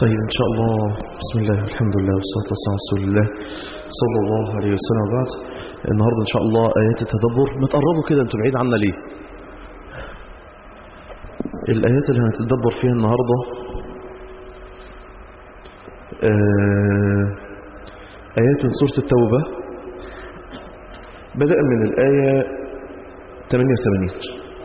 طيب إن شاء الله بسم الله والحمد لله والصلاة والسلام على رسول الله صلى الله عليه وسلم وبعد النهاردة إن شاء الله آيات التدبر ما تقربوا كده أنتوا بعيد عنا ليه الآيات اللي هنتدبر فيها النهاردة آه، آيات من سورة التوبة بدأ من الآية 88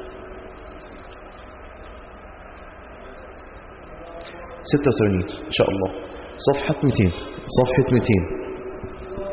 86 إن شاء الله صفحة 200 صفحة 200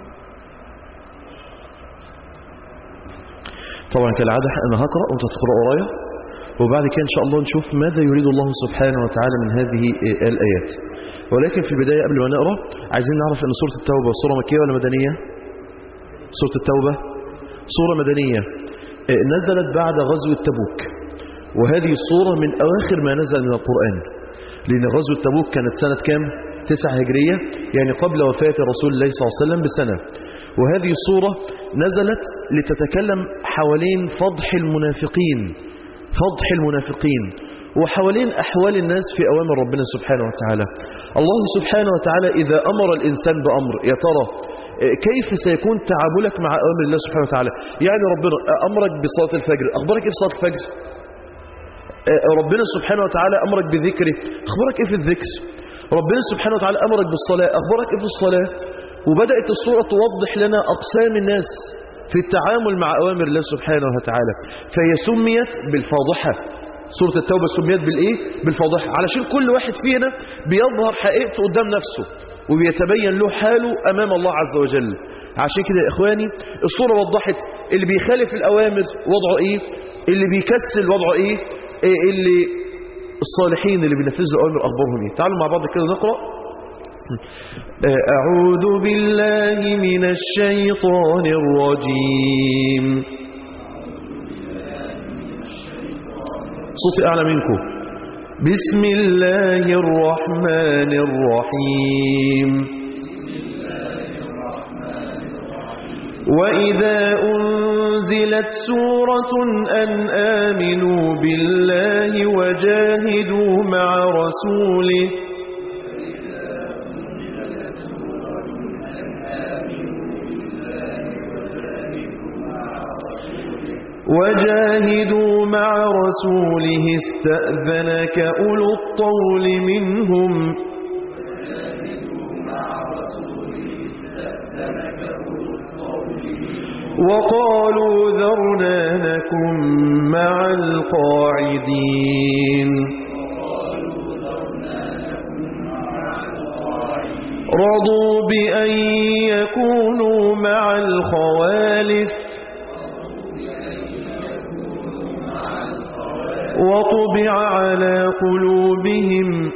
طبعا كالعادة أنا هقرأ وأنت تقرأ ورايا وبعد كده إن شاء الله نشوف ماذا يريد الله سبحانه وتعالى من هذه الآيات ولكن في البداية قبل ما نقرأ عايزين نعرف أن سورة التوبة سورة مكية ولا مدنية سورة التوبة سورة مدنية نزلت بعد غزوة تبوك وهذه الصورة من أواخر ما نزل من القرآن لأن غزوة تبوك كانت سنة كام؟ تسعة هجرية يعني قبل وفاة رسول الله صلى الله عليه وسلم بسنة وهذه الصورة نزلت لتتكلم حوالين فضح المنافقين فضح المنافقين وحوالين أحوال الناس في أوامر ربنا سبحانه وتعالى الله سبحانه وتعالى إذا أمر الإنسان بأمر يا ترى كيف سيكون تعاملك مع أوامر الله سبحانه وتعالى يعني ربنا أمرك بصلاة الفجر أخبرك إيه في صلاة الفجر ربنا سبحانه وتعالى أمرك بذكره أخبرك إيه في الذكر ربنا سبحانه وتعالى أمرك بالصلاة أخبرك إيه في الصلاة وبدأت الصورة توضح لنا أقسام الناس في التعامل مع أوامر الله سبحانه وتعالى فهي سميت بالفاضحة سورة التوبة سميت بالإيه؟ بالفاضحة علشان كل واحد فينا بيظهر حقيقته قدام نفسه وبيتبين له حاله أمام الله عز وجل عشان كده يا إخواني الصورة وضحت اللي بيخالف الأوامر وضعه إيه اللي بيكسل وضعه إيه اللي الصالحين اللي بينفذوا الأوامر أخبارهم إيه تعالوا مع بعض كده نقرأ أعوذ بالله من الشيطان الرجيم صوتي أعلى منكم بسم الله الرحمن الرحيم وإذا أنزلت سورة أن آمنوا بالله وجاهدوا مع رسوله وجاهدوا مع رسوله استأذنك أولو الطول منهم وقالوا ذرنا نكن مع القاعدين رضوا بأن يكونوا مع الخوالف وطبع على قلوبهم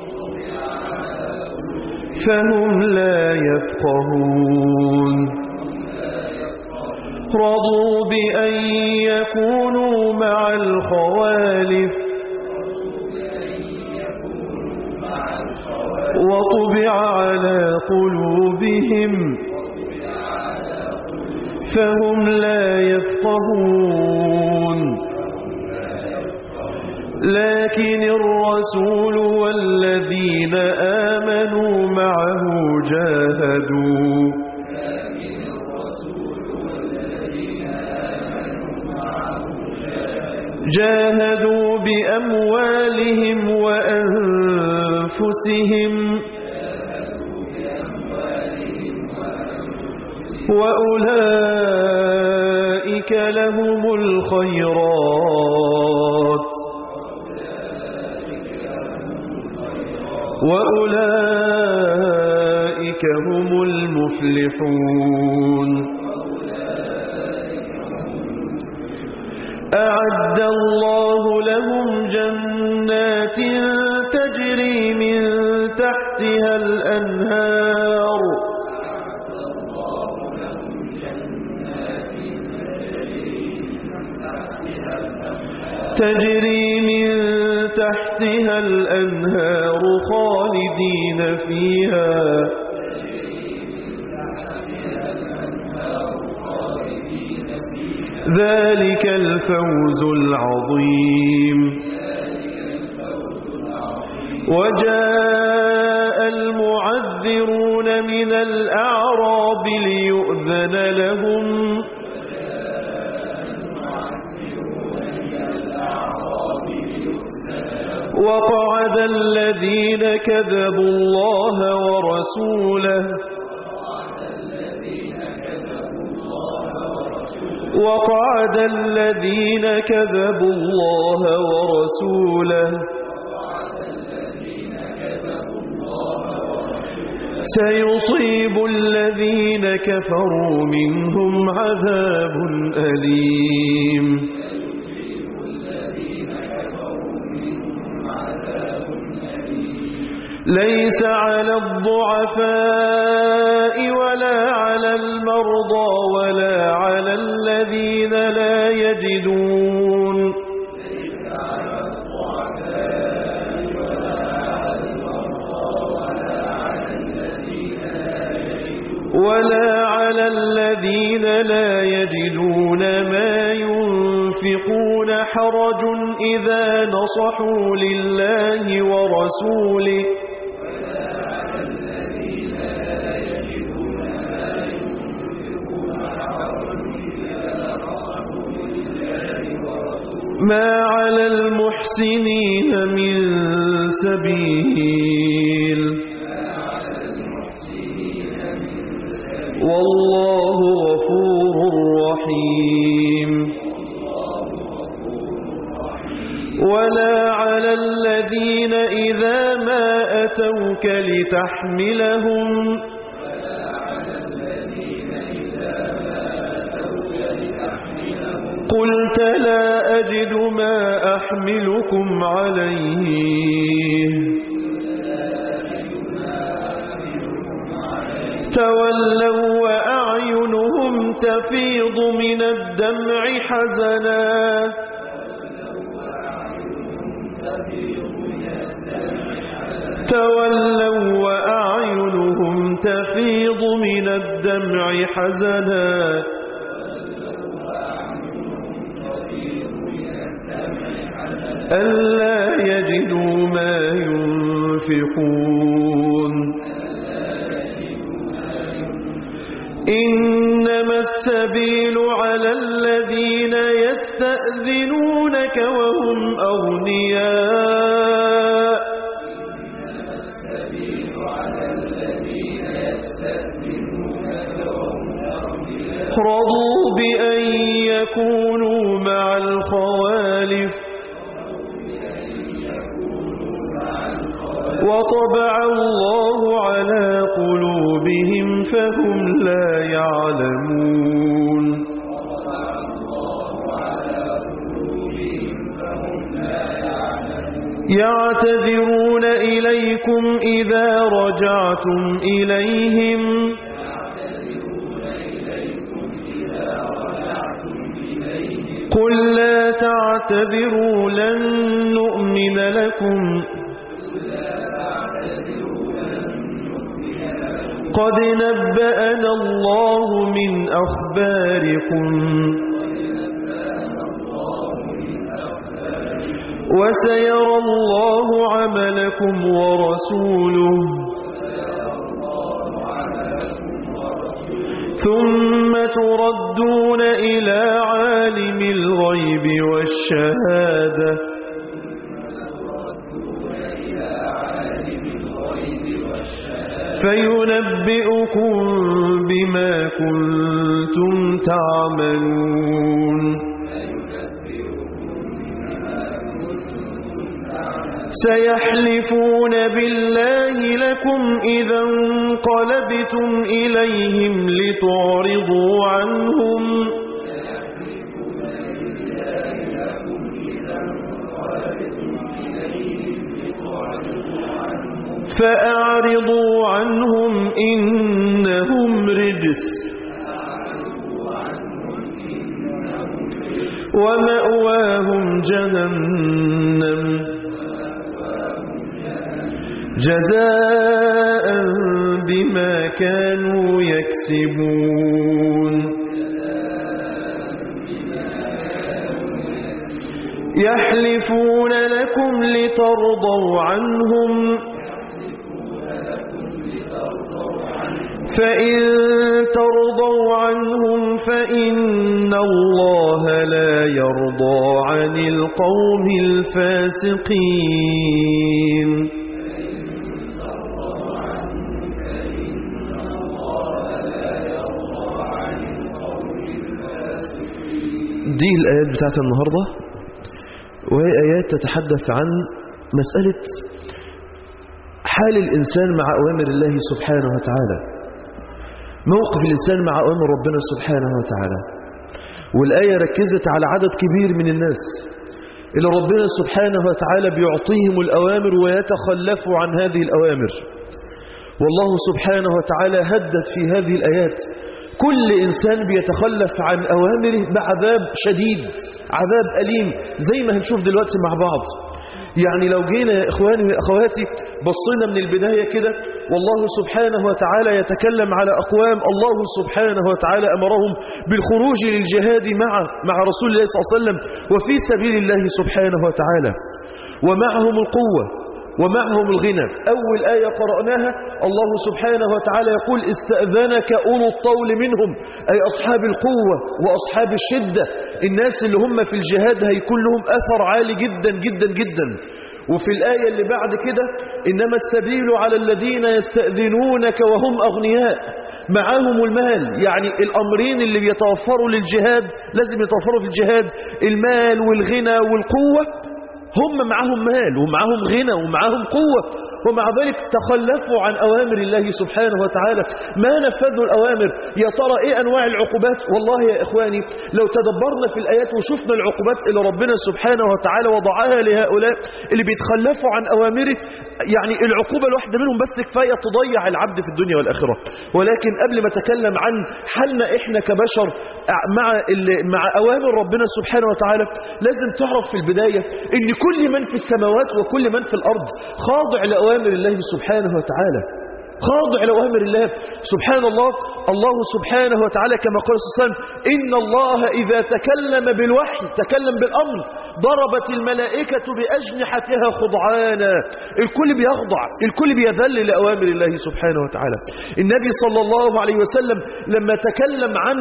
فهم لا يفقهون رضوا بأن يكونوا مع الخوالف وطبع على قلوبهم فهم لا يفقهون لكن الرسول والذين آمنوا معه جاهدوا جاهدوا بأموالهم وأنفسهم وأولئك لهم الخيرات وأولئك هم المفلحون أعد الله لهم جنات تجري من تحتها الأنهار تجري من تحتها الأنهار خالدين فيها ذلك الفوز العظيم وجاء المعذرون من الأعراب ليؤذن لهم وقعد الذين كذبوا الله ورسوله وقعد الذين كذبوا الله ورسوله سيصيب الذين كفروا منهم عذاب أليم ليس على الضعفاء ولا على المرضى ولا على الذين لا يجدون ولا على الذين لا يجدون ما ينفقون حرج إذا نصحوا لله ورسوله ما على المحسنين من سبيل والله غفور رحيم ولا على الذين إذا ما أتوك لتحملهم قلت لا أجد ما أحملكم عليه تولوا وأعينهم تفيض من الدمع حزنا تولوا وأعينهم تفيض من الدمع حزنا ألا يجدوا ما ينفقون إنما السبيل على الذين يستأذنونك وهم أغنياء رضوا بأن يكونوا مع الخوالف وطبع الله على قلوبهم فهم لا يعلمون يعتذرون إليكم إذا رجعتم إليهم قل لا تعتذروا لن نؤمن لكم قد نبأنا الله من أخباركم وسيرى الله عملكم ورسوله ثم تردون إلى عالم الغيب والشهادة فينبئكم بما كنتم تعملون سيحلفون بالله لكم إذا انقلبتم إليهم لتعرضوا عنهم فأعرضوا عنهم إنهم رجس ومأواهم جهنم جزاء بما كانوا يكسبون يحلفون لكم لترضوا عنهم فإن ترضوا عنهم فإن الله لا يرضى عن القوم الفاسقين دي الآيات بتاعت النهاردة وهي آيات تتحدث عن مسألة حال الإنسان مع أوامر الله سبحانه وتعالى موقف الإنسان مع أوامر ربنا سبحانه وتعالى والآية ركزت على عدد كبير من الناس اللي ربنا سبحانه وتعالى بيعطيهم الأوامر ويتخلفوا عن هذه الأوامر والله سبحانه وتعالى هدد في هذه الآيات كل إنسان بيتخلف عن أوامره بعذاب شديد عذاب أليم زي ما هنشوف دلوقتي مع بعض يعني لو جينا يا إخواني وأخواتي بصينا من البداية كده والله سبحانه وتعالى يتكلم على أقوام الله سبحانه وتعالى أمرهم بالخروج للجهاد مع مع رسول الله صلى الله عليه وسلم وفي سبيل الله سبحانه وتعالى ومعهم القوة ومعهم الغنى أول آية قرأناها الله سبحانه وتعالى يقول استأذنك أولو الطول منهم أي أصحاب القوة وأصحاب الشدة الناس اللي هم في الجهاد هيكون لهم أثر عالي جدا جدا جدا وفي الآية اللي بعد كده إنما السبيل على الذين يستأذنونك وهم أغنياء معاهم المال يعني الأمرين اللي بيتوفروا للجهاد لازم يتوفروا في الجهاد المال والغنى والقوة هم معهم مال ومعهم غنى ومعهم قوة ومع ذلك تخلفوا عن أوامر الله سبحانه وتعالى ما نفذوا الأوامر يا ترى إيه أنواع العقوبات والله يا إخواني لو تدبرنا في الآيات وشفنا العقوبات اللي ربنا سبحانه وتعالى وضعها لهؤلاء اللي بيتخلفوا عن أوامره يعني العقوبة الواحدة منهم بس كفاية تضيع العبد في الدنيا والآخرة ولكن قبل ما أتكلم عن حالنا إحنا كبشر مع مع أوامر ربنا سبحانه وتعالى لازم تعرف في البداية إن كل من في السماوات وكل من في الأرض خاضع لأوامر الله سبحانه وتعالى خاضع لأوامر الله سبحان الله الله سبحانه وتعالى كما قال صلى الله عليه وسلم إن الله إذا تكلم بالوحي تكلم بالأمر ضربت الملائكة بأجنحتها خضعانا الكل بيخضع الكل بيذل لأوامر الله سبحانه وتعالى النبي صلى الله عليه وسلم لما تكلم عن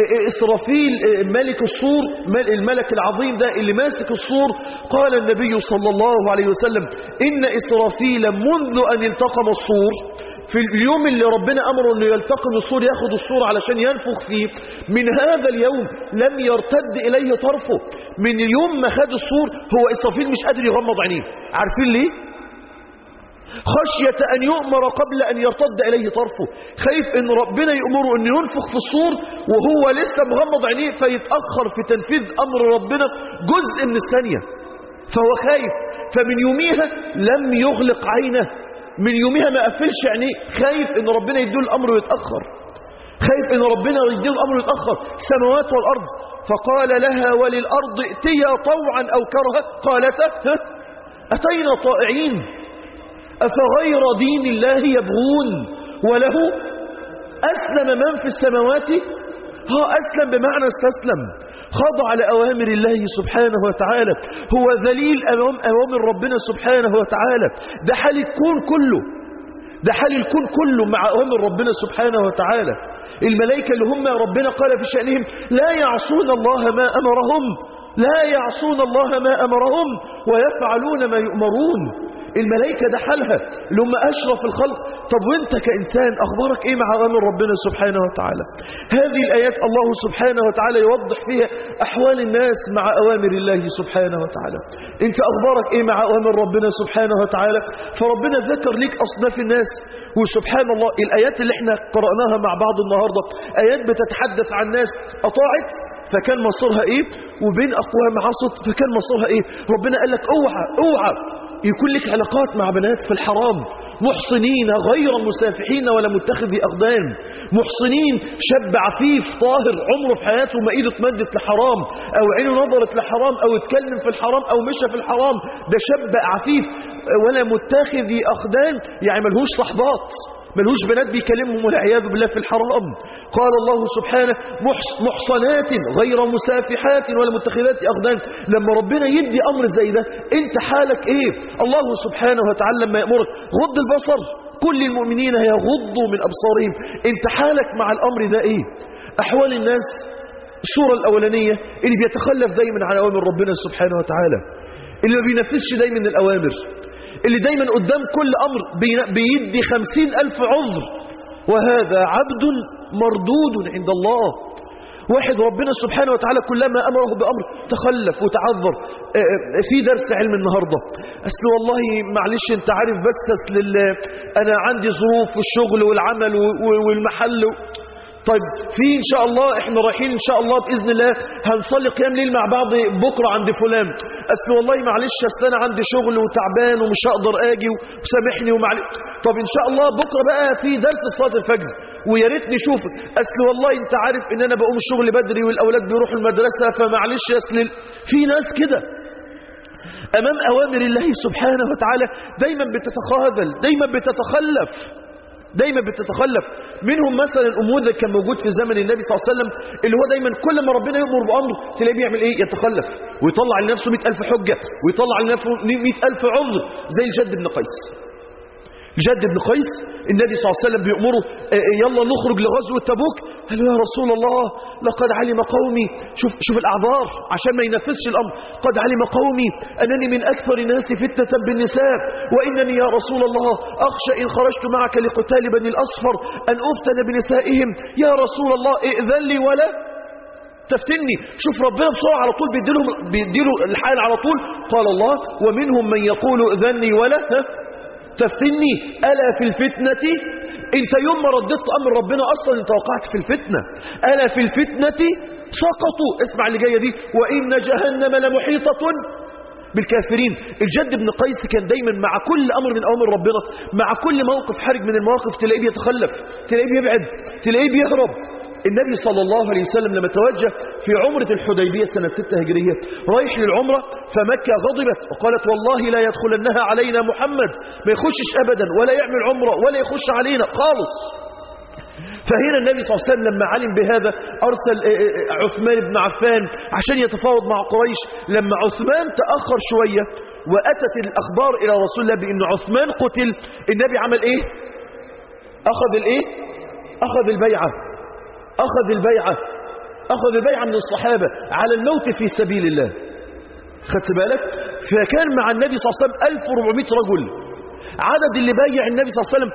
إسرافيل ملك الصور الملك العظيم ده اللي ماسك الصور قال النبي صلى الله عليه وسلم إن إسرافيل منذ أن التقم الصور في اليوم اللي ربنا أمره أنه يلتقم الصور ياخد الصور علشان ينفخ فيه من هذا اليوم لم يرتد إليه طرفه من اليوم ما خد الصور هو إسرافيل مش قادر يغمض عينيه عارفين ليه؟ خشية أن يؤمر قبل أن يرتد إليه طرفه خايف أن ربنا يأمره أن ينفخ في الصور وهو لسه مغمض عينيه فيتأخر في تنفيذ أمر ربنا جزء من الثانية فهو خايف فمن يوميها لم يغلق عينه من يومها ما قفلش عينيه خايف ان ربنا يديه الامر ويتاخر خايف ان ربنا يديه الامر ويتاخر السماوات والارض فقال لها وللارض ائتيا طوعا او كرها قالتا اتينا طائعين افغير دين الله يبغون وله اسلم من في السماوات ها اسلم بمعنى استسلم خضع لأوامر الله سبحانه وتعالى هو ذليل أمام أوامر ربنا سبحانه وتعالى ده حال الكون كله ده حال الكون كله مع أوامر ربنا سبحانه وتعالى الملائكة اللي هم ربنا قال في شأنهم لا يعصون الله ما أمرهم لا يعصون الله ما أمرهم ويفعلون ما يؤمرون الملائكة ده حالها اللي هم أشرف الخلق طب وانت كإنسان أخبارك إيه مع أمر ربنا سبحانه وتعالى هذه الآيات الله سبحانه وتعالى يوضح فيها أحوال الناس مع أوامر الله سبحانه وتعالى انت أخبارك إيه مع أوامر ربنا سبحانه وتعالى فربنا ذكر لك أصناف الناس وسبحان الله الآيات اللي احنا قرأناها مع بعض النهاردة آيات بتتحدث عن ناس أطاعت فكان مصيرها إيه وبين أقوام عصت فكان مصيرها إيه ربنا قال لك اوعى اوعى يكون لك علاقات مع بنات في الحرام محصنين غير مسافحين ولا متخذي أقدام محصنين شاب عفيف طاهر عمره في حياته ما ايده اتمدت لحرام أو عينه نظرت لحرام أو اتكلم في الحرام أو مشى في الحرام ده شاب عفيف ولا متخذي أقدام يعني ملهوش صحبات ملهوش بنات بيكلمهم والعياذ بالله في الحرام قال الله سبحانه محص- محصنات غير مسافحات ولا متخذات أخدان لما ربنا يدي أمر زي ده انت حالك ايه الله سبحانه وتعالى لما يأمرك غض البصر كل المؤمنين يغضوا من أبصارهم انت حالك مع الأمر ده ايه أحوال الناس الصورة الأولانية اللي بيتخلف دايما عن أوامر ربنا سبحانه وتعالى اللي ما بينفذش دايما الأوامر اللي دايما قدام كل أمر بي- بيدي خمسين ألف عذر وهذا عبد مردود عند الله واحد ربنا سبحانه وتعالى كلما أمره بأمر تخلف وتعذر آه، آه، في درس علم النهاردة أصل والله معلش انت عارف بس أصل ال- أنا عندي ظروف والشغل والعمل و- و- والمحل و- طيب في ان شاء الله احنا رايحين ان شاء الله باذن الله هنصلي قيام ليل مع بعض بكره عند فلان اصل والله معلش اصل انا عندي شغل وتعبان ومش هقدر اجي وسامحني ومعلش طب ان شاء الله بكره بقى في درس صلاه الفجر ويا ريت نشوفك اصل والله انت عارف ان انا بقوم الشغل بدري والاولاد بيروحوا المدرسه فمعلش اصل ال- في ناس كده امام اوامر الله سبحانه وتعالى دايما بتتخاذل دايما بتتخلف دايما بتتخلف منهم مثلا النموذج كان موجود في زمن النبي صلى الله عليه وسلم اللي هو دايما كل ما ربنا يأمر بأمر تلاقيه بيعمل ايه يتخلف ويطلع لنفسه مئة ألف حجة ويطلع لنفسه مئة ألف عذر زي الجد بن قيس جد بن قيس النبي صلى الله عليه وسلم بيأمره آه، آه، يلا نخرج لغزوة تبوك قال له يا رسول الله لقد علم قومي شوف شوف الأعذار عشان ما ينفذش الأمر قد علم قومي أنني من أكثر الناس فتنة بالنساء وإنني يا رسول الله أخشى إن خرجت معك لقتال بني الأصفر أن أفتن بنسائهم يا رسول الله ائذن لي ولا تفتني شوف ربنا بسرعة على طول بيديله بيديله الحال على طول قال الله ومنهم من يقول ائذني ولا ها تفتني ألا في الفتنة انت يوم ما رددت أمر ربنا أصلا انت وقعت في الفتنة ألا في الفتنة سقطوا اسمع اللي جاية دي وإن جهنم لمحيطة بالكافرين الجد بن قيس كان دايما مع كل أمر من أوامر ربنا مع كل موقف حرج من المواقف تلاقيه بيتخلف تلاقيه بيبعد تلاقيه بيهرب النبي صلى الله عليه وسلم لما توجه في عمرة الحديبية سنة 6 هجرية رايح للعمرة فمكة غضبت وقالت والله لا يدخلنها علينا محمد ما يخشش أبدا ولا يعمل عمرة ولا يخش علينا خالص فهنا النبي صلى الله عليه وسلم لما علم بهذا أرسل آه، آه، عثمان بن عفان عشان يتفاوض مع قريش لما عثمان تأخر شوية وأتت الأخبار إلى رسول الله بأن عثمان قتل النبي عمل إيه أخذ الإيه أخذ البيعة أخذ البيعة أخذ البيعة من الصحابة على الموت في سبيل الله خدت بالك فكان مع النبي صلى الله عليه وسلم 1400 رجل عدد اللي بايع النبي صلى الله عليه وسلم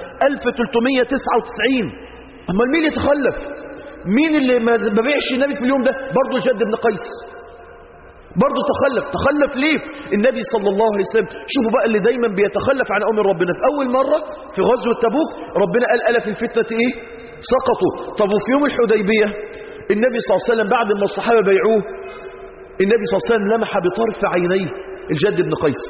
1399 أما مين يتخلف مين اللي ما ما بيعش النبي في اليوم ده برضه جد بن قيس برضه تخلف تخلف ليه النبي صلى الله عليه وسلم شوفوا بقى اللي دايما بيتخلف عن أمر ربنا في أول مرة في غزوة تبوك ربنا قال ألا في الفتنة إيه سقطوا طب وفي يوم الحديبية النبي صلى الله عليه وسلم بعد ما الصحابة بيعوه النبي صلى الله عليه وسلم لمح بطرف عينيه الجد بن قيس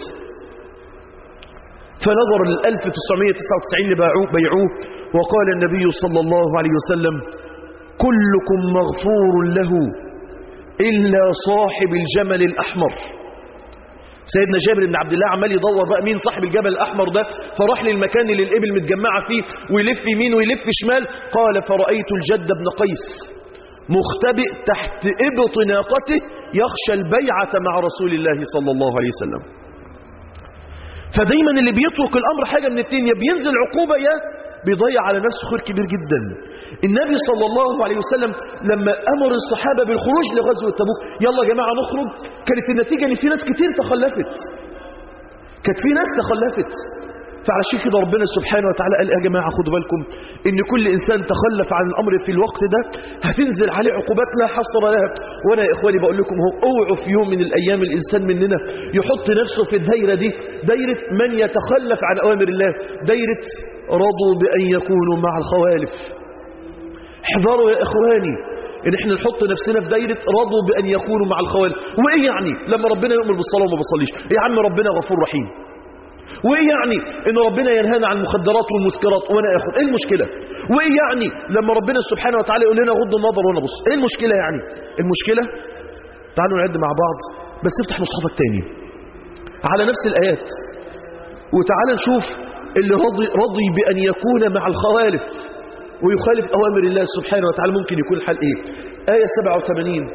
فنظر ال 1999 اللي باعوه بيعوه وقال النبي صلى الله عليه وسلم كلكم مغفور له إلا صاحب الجمل الأحمر سيدنا جابر بن عبد الله عمال يدور بقى مين صاحب الجبل الأحمر ده فراح للمكان اللي الإبل متجمعة فيه ويلف يمين ويلف شمال قال فرأيت الجد بن قيس مختبئ تحت إبط ناقته يخشى البيعة مع رسول الله صلى الله عليه وسلم فدايما اللي بيترك الأمر حاجة من التين يا بينزل عقوبة يا بيضيع على نفسه خير كبير جدا النبي صلى الله عليه وسلم لما أمر الصحابة بالخروج لغزوة تبوك يلا يا جماعة نخرج كانت النتيجة ان في ناس كتير تخلفت كانت في ناس تخلفت فعلشان كده ربنا سبحانه وتعالى قال يا جماعة خدوا بالكم ان كل انسان تخلف عن الامر في الوقت ده هتنزل عليه عقوبات لا حصر لها وانا يا اخواني بقول لكم هو اوعوا في يوم من الايام الانسان مننا يحط نفسه في الدايرة دي دايرة من يتخلف عن اوامر الله دايرة رضوا بان يكونوا مع الخوالف احذروا يا اخواني ان احنا نحط نفسنا في دايرة رضوا بان يكونوا مع الخوالف وايه يعني لما ربنا يؤمر بالصلاة وما بصليش يا عم ربنا غفور رحيم وايه يعني ان ربنا ينهانا عن المخدرات والمسكرات وانا اخد ايه المشكله وايه يعني لما ربنا سبحانه وتعالى يقول لنا غض النظر وانا بص ايه المشكله يعني المشكله تعالوا نعد مع بعض بس افتح مصحفك تاني على نفس الايات وتعالى نشوف اللي رضي, رضي بأن يكون مع الخوالف ويخالف أوامر الله سبحانه وتعالى ممكن يكون الحال إيه آية 87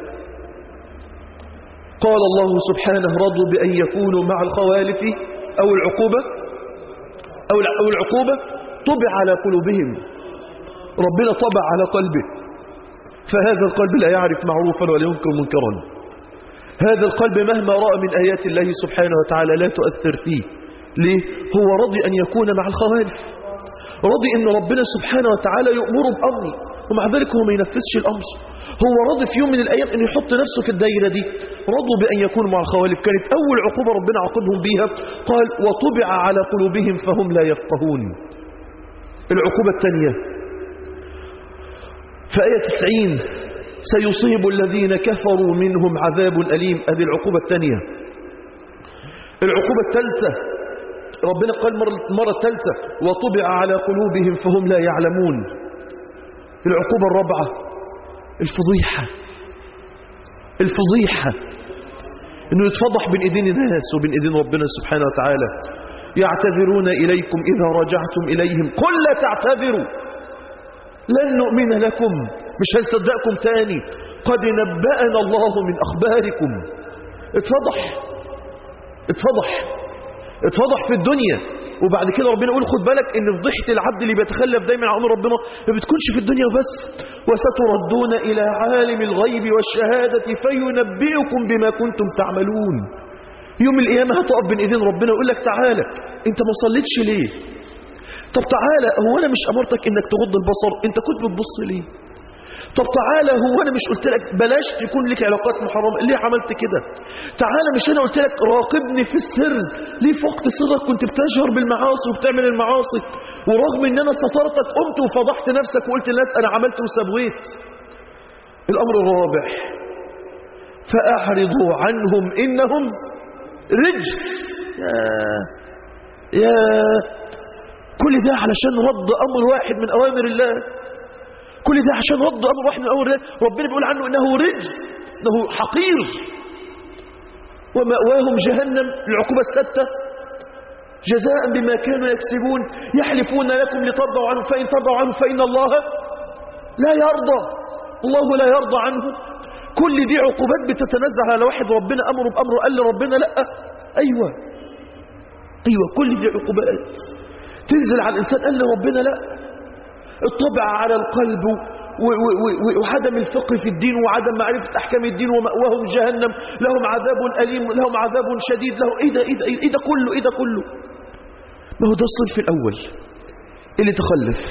قال الله سبحانه رضوا بأن يكونوا مع الخوالف أو العقوبة أو أو العقوبة طبع على قلوبهم ربنا طبع على قلبه فهذا القلب لا يعرف معروفا ولا ينكر منكرا هذا القلب مهما رأى من آيات الله سبحانه وتعالى لا تؤثر فيه ليه؟ هو رضي أن يكون مع الخوالف رضي أن ربنا سبحانه وتعالى يأمره بأمر ومع ذلك هو ما ينفذش الأمر هو رضي في يوم من الأيام أن يحط نفسه في الدائرة دي رضوا بأن يكونوا مع الخوالف كانت أول عقوبة ربنا عاقبهم بيها قال وطبع على قلوبهم فهم لا يفقهون العقوبة الثانية في آية 90 سيصيب الذين كفروا منهم عذاب أليم هذه العقوبة الثانية العقوبة الثالثة ربنا قال مرة الثالثة وطبع على قلوبهم فهم لا يعلمون العقوبة الرابعة الفضيحة الفضيحة انه يتفضح بين ايدين الناس وبين ايدين ربنا سبحانه وتعالى يعتذرون اليكم اذا رجعتم اليهم قل لا تعتذروا لن نؤمن لكم مش هنصدقكم تاني قد نبأنا الله من اخباركم اتفضح اتفضح اتفضح في الدنيا وبعد كده ربنا يقول خد بالك ان فضيحة العبد اللي بيتخلف دايما عن امر ربنا ما بتكونش في الدنيا بس وستردون الى عالم الغيب والشهادة فينبئكم بما كنتم تعملون يوم القيامة هتقف بين ايدين ربنا ويقول لك تعالى انت ما صليتش ليه طب تعالى هو انا مش امرتك انك تغض البصر انت كنت بتبص ليه طب تعالى هو انا مش قلت لك بلاش يكون لك علاقات محرمه ليه عملت كده تعالى مش انا قلت لك راقبني في السر ليه في وقت سرك كنت بتجهر بالمعاصي وبتعمل المعاصي ورغم ان انا سترتك قمت وفضحت نفسك وقلت للناس انا عملت وسويت الامر الرابع فاعرضوا عنهم انهم رجس يا يا كل ده علشان رد امر واحد من اوامر الله كل ده عشان رد امر واحد من اوامر الله ربنا بيقول عنه انه رجس انه حقير ومأواهم جهنم العقوبة الستة جزاء بما كانوا يكسبون يحلفون لكم لترضوا عنه فإن ترضوا عنه فإن الله لا يرضى الله لا يرضى عنه كل دي عقوبات بتتنزل على واحد ربنا أمره بأمره قال لربنا لا أيوة أيوة كل دي عقوبات تنزل على الإنسان قال لربنا لا الطبع على القلب وعدم الفقه في الدين وعدم معرفة أحكام الدين ومأواهم جهنم لهم عذاب أليم لهم عذاب شديد له إيه ده, إيه ده, إيه ده كله إيه ده كله ما هو ده الصنف الأول اللي تخلف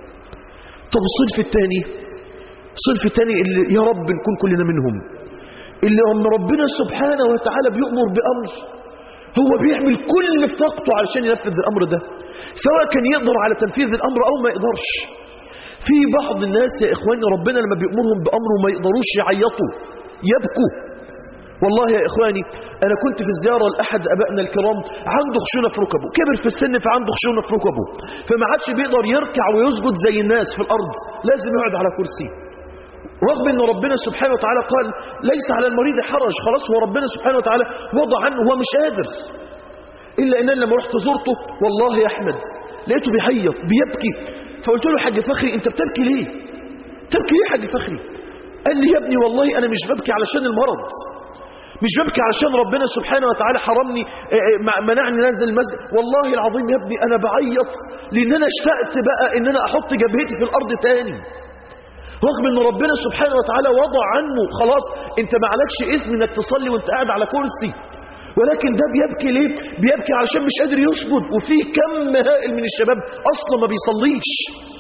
طب الصنف الثاني الصنف الثاني اللي يا رب نكون كلنا منهم اللي هم ربنا سبحانه وتعالى بيأمر بأمر هو بيعمل كل في طاقته علشان ينفذ الأمر ده سواء كان يقدر على تنفيذ الأمر أو ما يقدرش في بعض الناس يا إخواني ربنا لما بيأمرهم بأمره ما يقدروش يعيطوا يبكوا والله يا إخواني أنا كنت في الزيارة لأحد أبائنا الكرام عنده خشونة في ركبه كبر في السن فعنده خشونة في ركبه فما عادش بيقدر يركع ويسجد زي الناس في الأرض لازم يقعد على كرسي رغم ان ربنا سبحانه وتعالى قال ليس على المريض حرج خلاص هو ربنا سبحانه وتعالى وضع عنه هو مش قادر إلا أن أنا لما رحت زرته والله يا أحمد لقيته بيعيط بيبكي فقلت له حاج فخري أنت بتبكي ليه تبكي ليه حاج فخري قال لي يا ابني والله أنا مش ببكي علشان المرض مش ببكي علشان ربنا سبحانه وتعالى حرمني منعني ننزل المسجد والله العظيم يا ابني أنا بعيط لأن أنا اشتقت بقى أن أنا أحط جبهتي في الأرض تاني رغم ان ربنا سبحانه وتعالى وضع عنه خلاص انت ما عليكش اثم انك تصلي وانت قاعد على كرسي ولكن ده بيبكي ليه بيبكي علشان مش قادر يسجد وفي كم هائل من الشباب اصلا ما بيصليش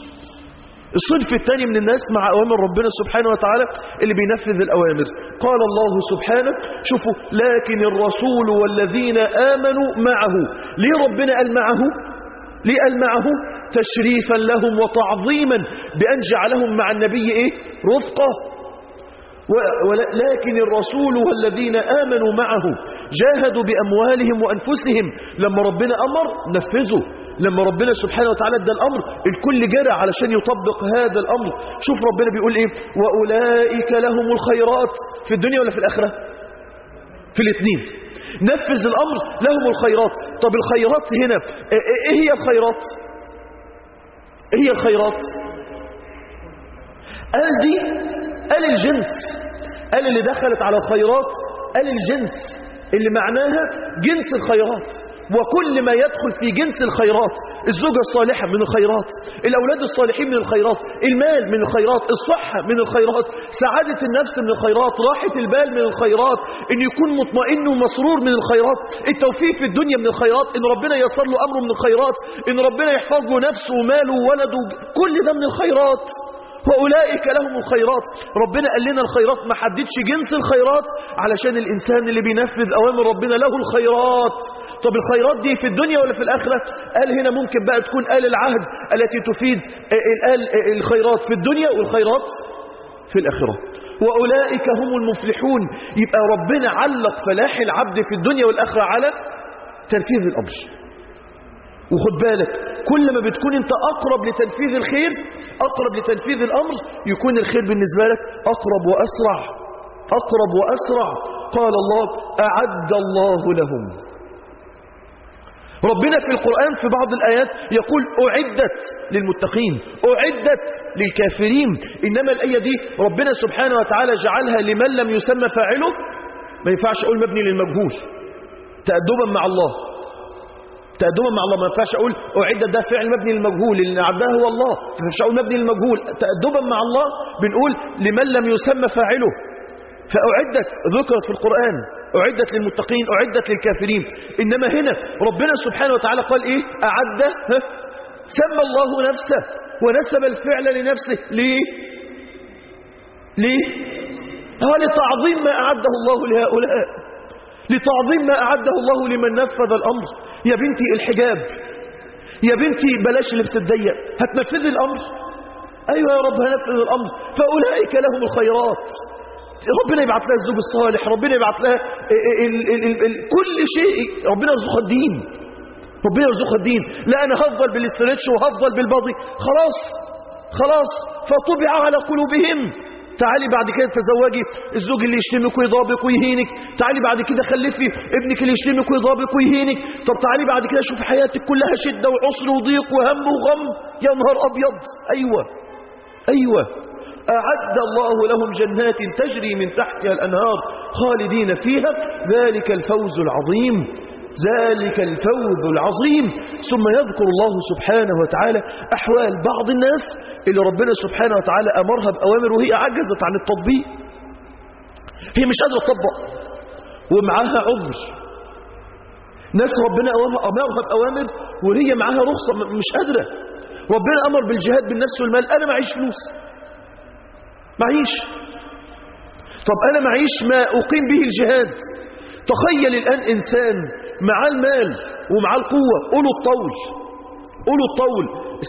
الصنف الثاني من الناس مع اوامر ربنا سبحانه وتعالى اللي بينفذ الاوامر قال الله سبحانه شوفوا لكن الرسول والذين امنوا معه ليه ربنا قال معه ليه قال معه تشريفا لهم وتعظيما بأن جعلهم مع النبي إيه؟ رفقة ولكن الرسول والذين آمنوا معه جاهدوا بأموالهم وأنفسهم لما ربنا أمر نفذوا لما ربنا سبحانه وتعالى ادى الأمر الكل جرى علشان يطبق هذا الأمر شوف ربنا بيقول إيه وأولئك لهم الخيرات في الدنيا ولا في الآخرة في الاثنين نفذ الأمر لهم الخيرات طب الخيرات هنا ايه هي الخيرات ايه هي الخيرات قال دي قال الجنس قال اللي دخلت على الخيرات قال الجنس اللي معناها جنس الخيرات وكل ما يدخل في جنس الخيرات الزوجة الصالحة من الخيرات الأولاد الصالحين من الخيرات المال من الخيرات الصحة من الخيرات سعادة النفس من الخيرات راحة البال من الخيرات إن يكون مطمئن ومسرور من الخيرات التوفيق في الدنيا من الخيرات إن ربنا يسر له أمره من الخيرات إن ربنا يحفظ له نفسه وماله وولده كل ده من الخيرات وأولئك لهم الخيرات ربنا قال لنا الخيرات ما حددش جنس الخيرات علشان الإنسان اللي بينفذ أوامر ربنا له الخيرات طب الخيرات دي في الدنيا ولا في الآخرة قال هنا ممكن بقى تكون آل العهد التي تفيد الآل الخيرات في الدنيا والخيرات في الآخرة وأولئك هم المفلحون يبقى ربنا علق فلاح العبد في الدنيا والآخرة على تنفيذ الأمر وخد بالك كل ما بتكون انت اقرب لتنفيذ الخير اقرب لتنفيذ الامر يكون الخير بالنسبة لك اقرب واسرع اقرب واسرع قال الله اعد الله لهم ربنا في القرآن في بعض الآيات يقول أعدت للمتقين أعدت للكافرين إنما الآية دي ربنا سبحانه وتعالى جعلها لمن لم يسمى فاعله ما ينفعش أقول مبني للمجهول تأدبا مع الله تأدبا مع الله ما ينفعش أقول أعد ده فعل مبني للمجهول اللي عباه هو الله ما ينفعش أقول مبني للمجهول تأدبا مع الله بنقول لمن لم يسمى فاعله فأعدت ذكرت في القرآن أعدت للمتقين أعدت للكافرين إنما هنا ربنا سبحانه وتعالى قال إيه أعد ها؟ سمى الله نفسه ونسب الفعل لنفسه ليه ليه ها لتعظيم ما أعده الله لهؤلاء لتعظيم ما أعده الله لمن نفذ الأمر يا بنتي الحجاب يا بنتي بلاش لبس الضيق هتنفذي الأمر أيوة يا رب هنفذ الأمر فأولئك لهم الخيرات ربنا يبعث لها الزوج الصالح ربنا يبعث لها ال ال ال ال كل شيء ربنا يرزقها الدين ربنا يرزقها الدين لا أنا هفضل بالاسترتش وهفضل بالباضي خلاص خلاص فطبع على قلوبهم تعالي بعد كده تزوجي الزوج اللي يشتمك ويضابك ويهينك تعالي بعد كده خلفي ابنك اللي يشتمك ويضابك ويهينك طب تعالي بعد كده شوفي حياتك كلها شدة وعسر وضيق وهم وغم يا نهار أبيض أيوة أيوة أعد الله لهم جنات تجري من تحتها الأنهار خالدين فيها ذلك الفوز العظيم ذلك الفوز العظيم ثم يذكر الله سبحانه وتعالى أحوال بعض الناس اللي ربنا سبحانه وتعالى أمرها بأوامر وهي عجزت عن التطبيق هي مش قادرة تطبق ومعاها عذر ناس ربنا أمرها بأوامر وهي معاها رخصة مش قادرة ربنا أمر بالجهاد بالنفس والمال أنا معيش فلوس معيش طب أنا معيش ما أقيم به الجهاد تخيل الآن إنسان مع المال ومع القوة قولوا الطول قولوا الطول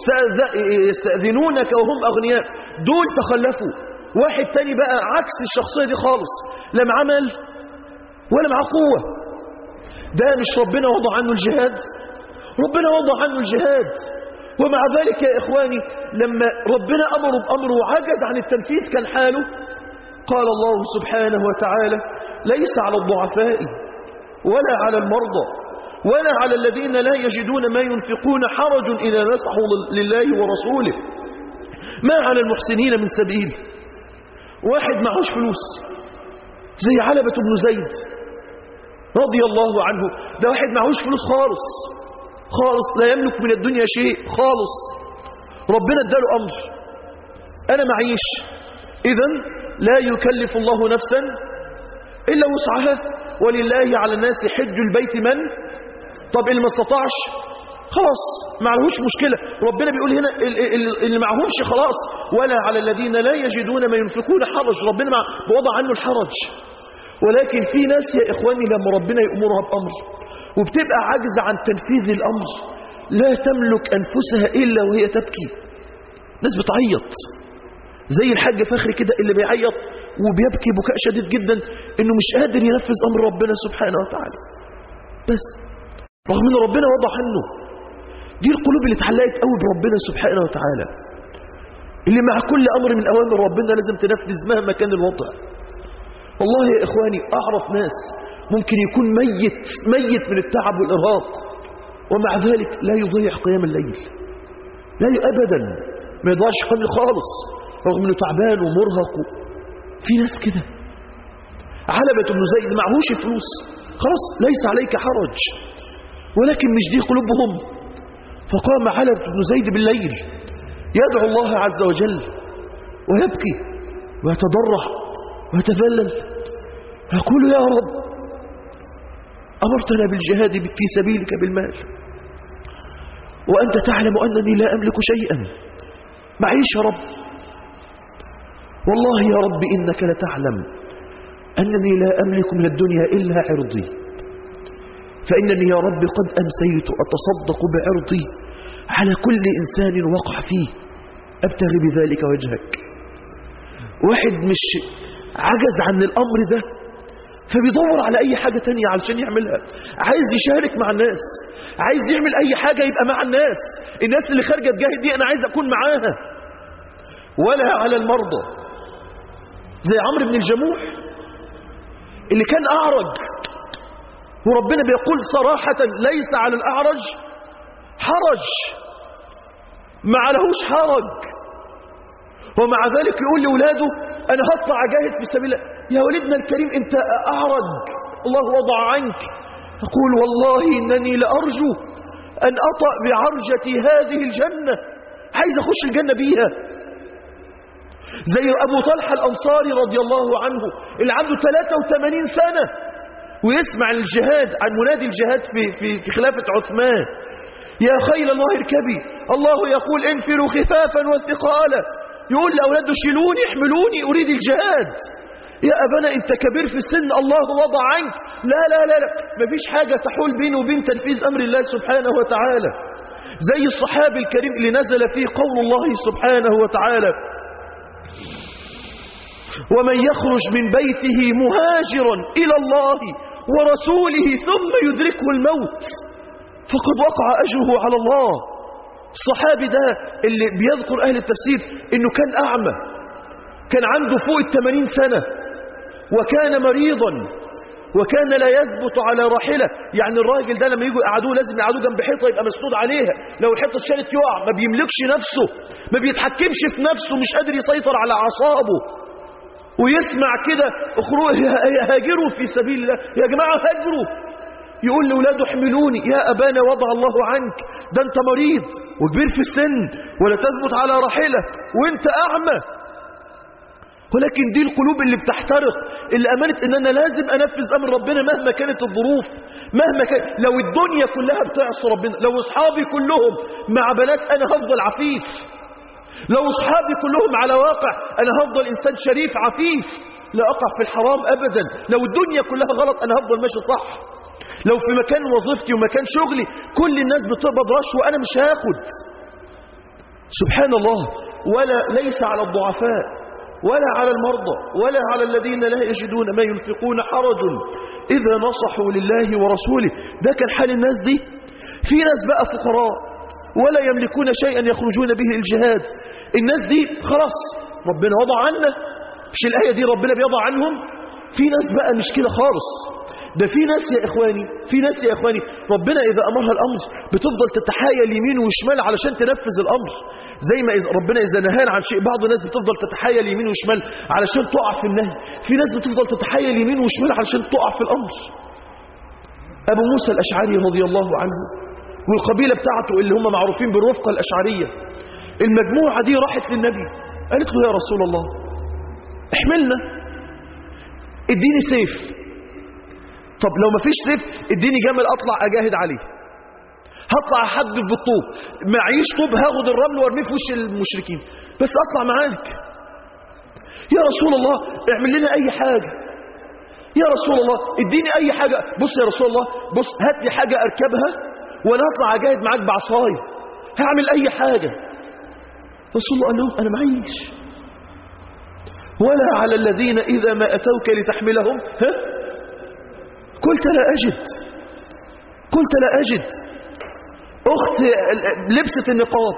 يستأذنونك وهم أغنياء دول تخلفوا واحد تاني بقى عكس الشخصية دي خالص لا معاه مال ولا معاه قوة ده مش ربنا وضع عنه الجهاد ربنا وضع عنه الجهاد ومع ذلك يا إخواني لما ربنا أمره بأمره وعجز عن التنفيذ كان حاله قال الله سبحانه وتعالى ليس على الضعفاء ولا على المرضى ولا على الذين لا يجدون ما ينفقون حرج إذا نسحوا لله ورسوله ما على المحسنين من سبيل واحد معهوش فلوس زي علبة بن زيد رضي الله عنه ده واحد معهوش فلوس خالص خالص لا يملك من الدنيا شيء خالص ربنا اداله أمر أنا معيش إذا لا يكلف الله نفسا إلا وسعها ولله على الناس حج البيت من طب اللي ما استطاعش خلاص معهوش مشكلة ربنا بيقول هنا اللي معهوش خلاص ولا على الذين لا يجدون ما ينفقون حرج ربنا وضع عنه الحرج ولكن في ناس يا إخواني لما ربنا يأمرها بأمر وبتبقى عاجزة عن تنفيذ الأمر لا تملك أنفسها إلا وهي تبكي ناس بتعيط زي الحاج فخري كده اللي بيعيط وبيبكي بكاء شديد جدا انه مش قادر ينفذ امر ربنا سبحانه وتعالى بس رغم ان ربنا وضع عنه دي القلوب اللي اتعلقت قوي بربنا سبحانه وتعالى اللي مع كل امر من اوامر ربنا لازم تنفذ مهما كان الوضع والله يا اخواني اعرف ناس ممكن يكون ميت ميت من التعب والإرهاق ومع ذلك لا يضيع قيام الليل لا ي- أبدا ما يضيعش قيام الليل خالص رغم أنه تعبان ومرهق و... في ناس كده علبة بن زيد معهوش فلوس خلاص ليس عليك حرج ولكن مش دي قلوبهم فقام علبة بن زيد بالليل يدعو الله عز وجل ويبكي ويتضرع ويتذلل يقول يا رب أمرتنا بالجهاد في سبيلك بالمال وأنت تعلم أنني لا أملك شيئا معيش يا رب والله يا رب إنك لتعلم أنني لا أملك من الدنيا إلا عرضي فإنني يا رب قد أمسيت أتصدق بعرضي على كل إنسان وقع فيه أبتغي بذلك وجهك واحد مش عجز عن الأمر ده فبيدور على أي حاجة تانية علشان يعملها عايز يشارك مع الناس عايز يعمل أي حاجة يبقى مع الناس الناس اللي خارجة تجاهد دي أنا عايز أكون معاها ولا على المرضى زي عمرو بن الجموح اللي كان أعرج وربنا بيقول صراحة ليس على الأعرج حرج ما عليهوش حرج ومع ذلك يقول لأولاده أنا هطلع أجاهد في سبيل الله يا ولدنا الكريم أنت أعرج الله وضع عنك تقول والله إنني لأرجو أن أطأ بعرجتي هذه الجنة عايز أخش الجنة بيها زي أبو طلحة الأنصاري رضي الله عنه اللي عنده 83 سنة ويسمع الجهاد عن منادي الجهاد في, في, في خلافة عثمان يا خيل الله اركبي الله يقول انفروا خفافا وثقالا يقول لأولاده شيلوني احملوني أريد الجهاد يا أبانا أنت كبير في السن الله وضع عنك لا لا لا لا مفيش حاجة تحول بينه وبين تنفيذ أمر الله سبحانه وتعالى زي الصحابي الكريم اللي نزل فيه قول الله سبحانه وتعالى ومن يخرج من بيته مهاجرا إلى الله ورسوله ثم يدركه الموت فقد وقع أجره على الله الصحابي ده اللي بيذكر أهل التفسير إنه كان أعمى كان عنده فوق الثمانين سنة وكان مريضا وكان لا يثبت على راحلة يعني الراجل ده لما يجوا يقعدوه لازم يقعدوه جنب حيطة يبقى مسنود عليها لو الحيطة اتشالت يقع ما بيملكش نفسه ما بيتحكمش في نفسه مش قادر يسيطر على أعصابه ويسمع كده اخرجوا هاجروا في سبيل الله يا جماعة هاجروا يقول لأولاده احملوني يا أبانا وضع الله عنك ده انت مريض وكبير في السن ولا تثبت على راحلة وانت أعمى ولكن دي القلوب اللي بتحترق اللي أمانت ان أنا لازم أنفذ أمر ربنا مهما كانت الظروف مهما كان لو الدنيا كلها بتعصي ربنا لو أصحابي كلهم مع بنات أنا هفضل عفيف لو أصحابي كلهم على واقع أنا هفضل إنسان شريف عفيف لا أقع في الحرام أبدا لو الدنيا كلها غلط أنا هفضل ماشي صح لو في مكان وظيفتي ومكان شغلي كل الناس بتقبض رشوة أنا مش هاخد سبحان الله ولا ليس على الضعفاء ولا على المرضى ولا على الذين لا يجدون ما ينفقون حرج إذا نصحوا لله ورسوله ده كان حال الناس دي في ناس بقى فقراء ولا يملكون شيئا يخرجون به الجهاد الناس دي خلاص ربنا وضع عنا مش الآية دي ربنا بيضع عنهم في ناس بقى مش كده خالص ده في ناس يا إخواني في ناس يا إخواني ربنا إذا أمرها الأمر بتفضل تتحايل يمين وشمال علشان تنفذ الأمر زي ما إذا ربنا إذا نهانا عن شيء بعض الناس بتفضل تتحايل يمين وشمال علشان تقع في النهي في ناس بتفضل تتحايل يمين وشمال علشان تقع في الأمر أبو موسى الأشعري رضي الله عنه والقبيلة بتاعته اللي هم معروفين بالرفقة الأشعرية المجموعة دي راحت للنبي قالت له يا رسول الله احملنا اديني سيف طب لو ما فيش سيف اديني جمل اطلع اجاهد عليه هطلع احدف بالطوب معيش طوب هاخد الرمل وارميه في وش المشركين بس اطلع معاك يا رسول الله اعمل لنا اي حاجة يا رسول الله اديني اي حاجة بص يا رسول الله بص هات لي حاجة اركبها وانا هطلع اجاهد معاك بعصاي هعمل اي حاجة رسول الله قال لهم انا معيش ولا على الذين اذا ما اتوك لتحملهم ها قلت لا أجد قلت لا أجد أخت لبست النقاب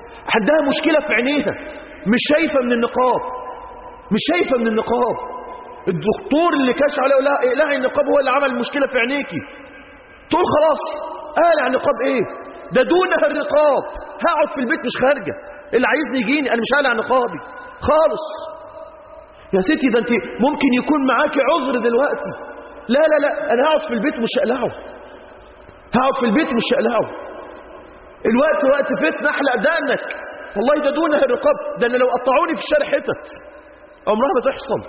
عندها مشكلة في عينيها مش شايفة من النقاب مش شايفة من النقاب الدكتور اللي كشف عليه يقول لها اقلعي النقاب هو اللي عمل المشكله في عينيكي تقول خلاص اقلع النقاب ايه ده دونها الرقاب هقعد في البيت مش خارجه اللي عايزني يجيني انا مش هقلع نقابي خالص يا ستي ده انت ممكن يكون معاكي عذر دلوقتي لا لا لا انا هقعد في البيت مش هقلعه هقعد في البيت مش هقلعه الوقت وقت فتنة احلق دقنك والله ده دونها الرقاب ده انا لو قطعوني في الشارع حتت عمرها ما تحصل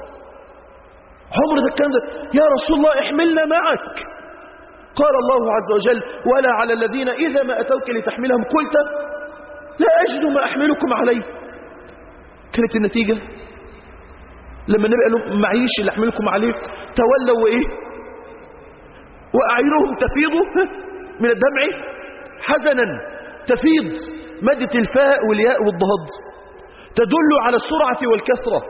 عمر ده الكلام ده يا رسول الله احملنا معك قال الله عز وجل ولا على الذين إذا ما أتوك لتحملهم قلت لا أجد ما أحملكم عليه كانت النتيجة لما النبي قال لهم معيش اللي أحملكم عليه تولوا وإيه وأعينهم تفيض من الدمع حزنا تفيض مادة الفاء والياء والضاد تدل على السرعة والكثرة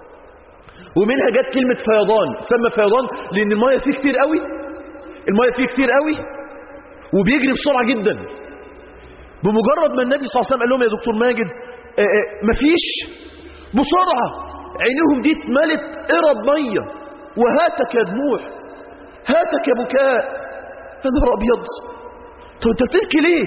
ومنها جت كلمة فيضان تسمى فيضان لأن المية فيه كتير قوي المية فيه كتير قوي وبيجري بسرعة جدا بمجرد ما النبي صلى الله عليه وسلم قال لهم يا دكتور ماجد آآ آآ مفيش بسرعة عينيهم دي اتملت قرب مية وهاتك يا دموع هاتك يا بكاء يا نهار ابيض طب انت بتبكي ليه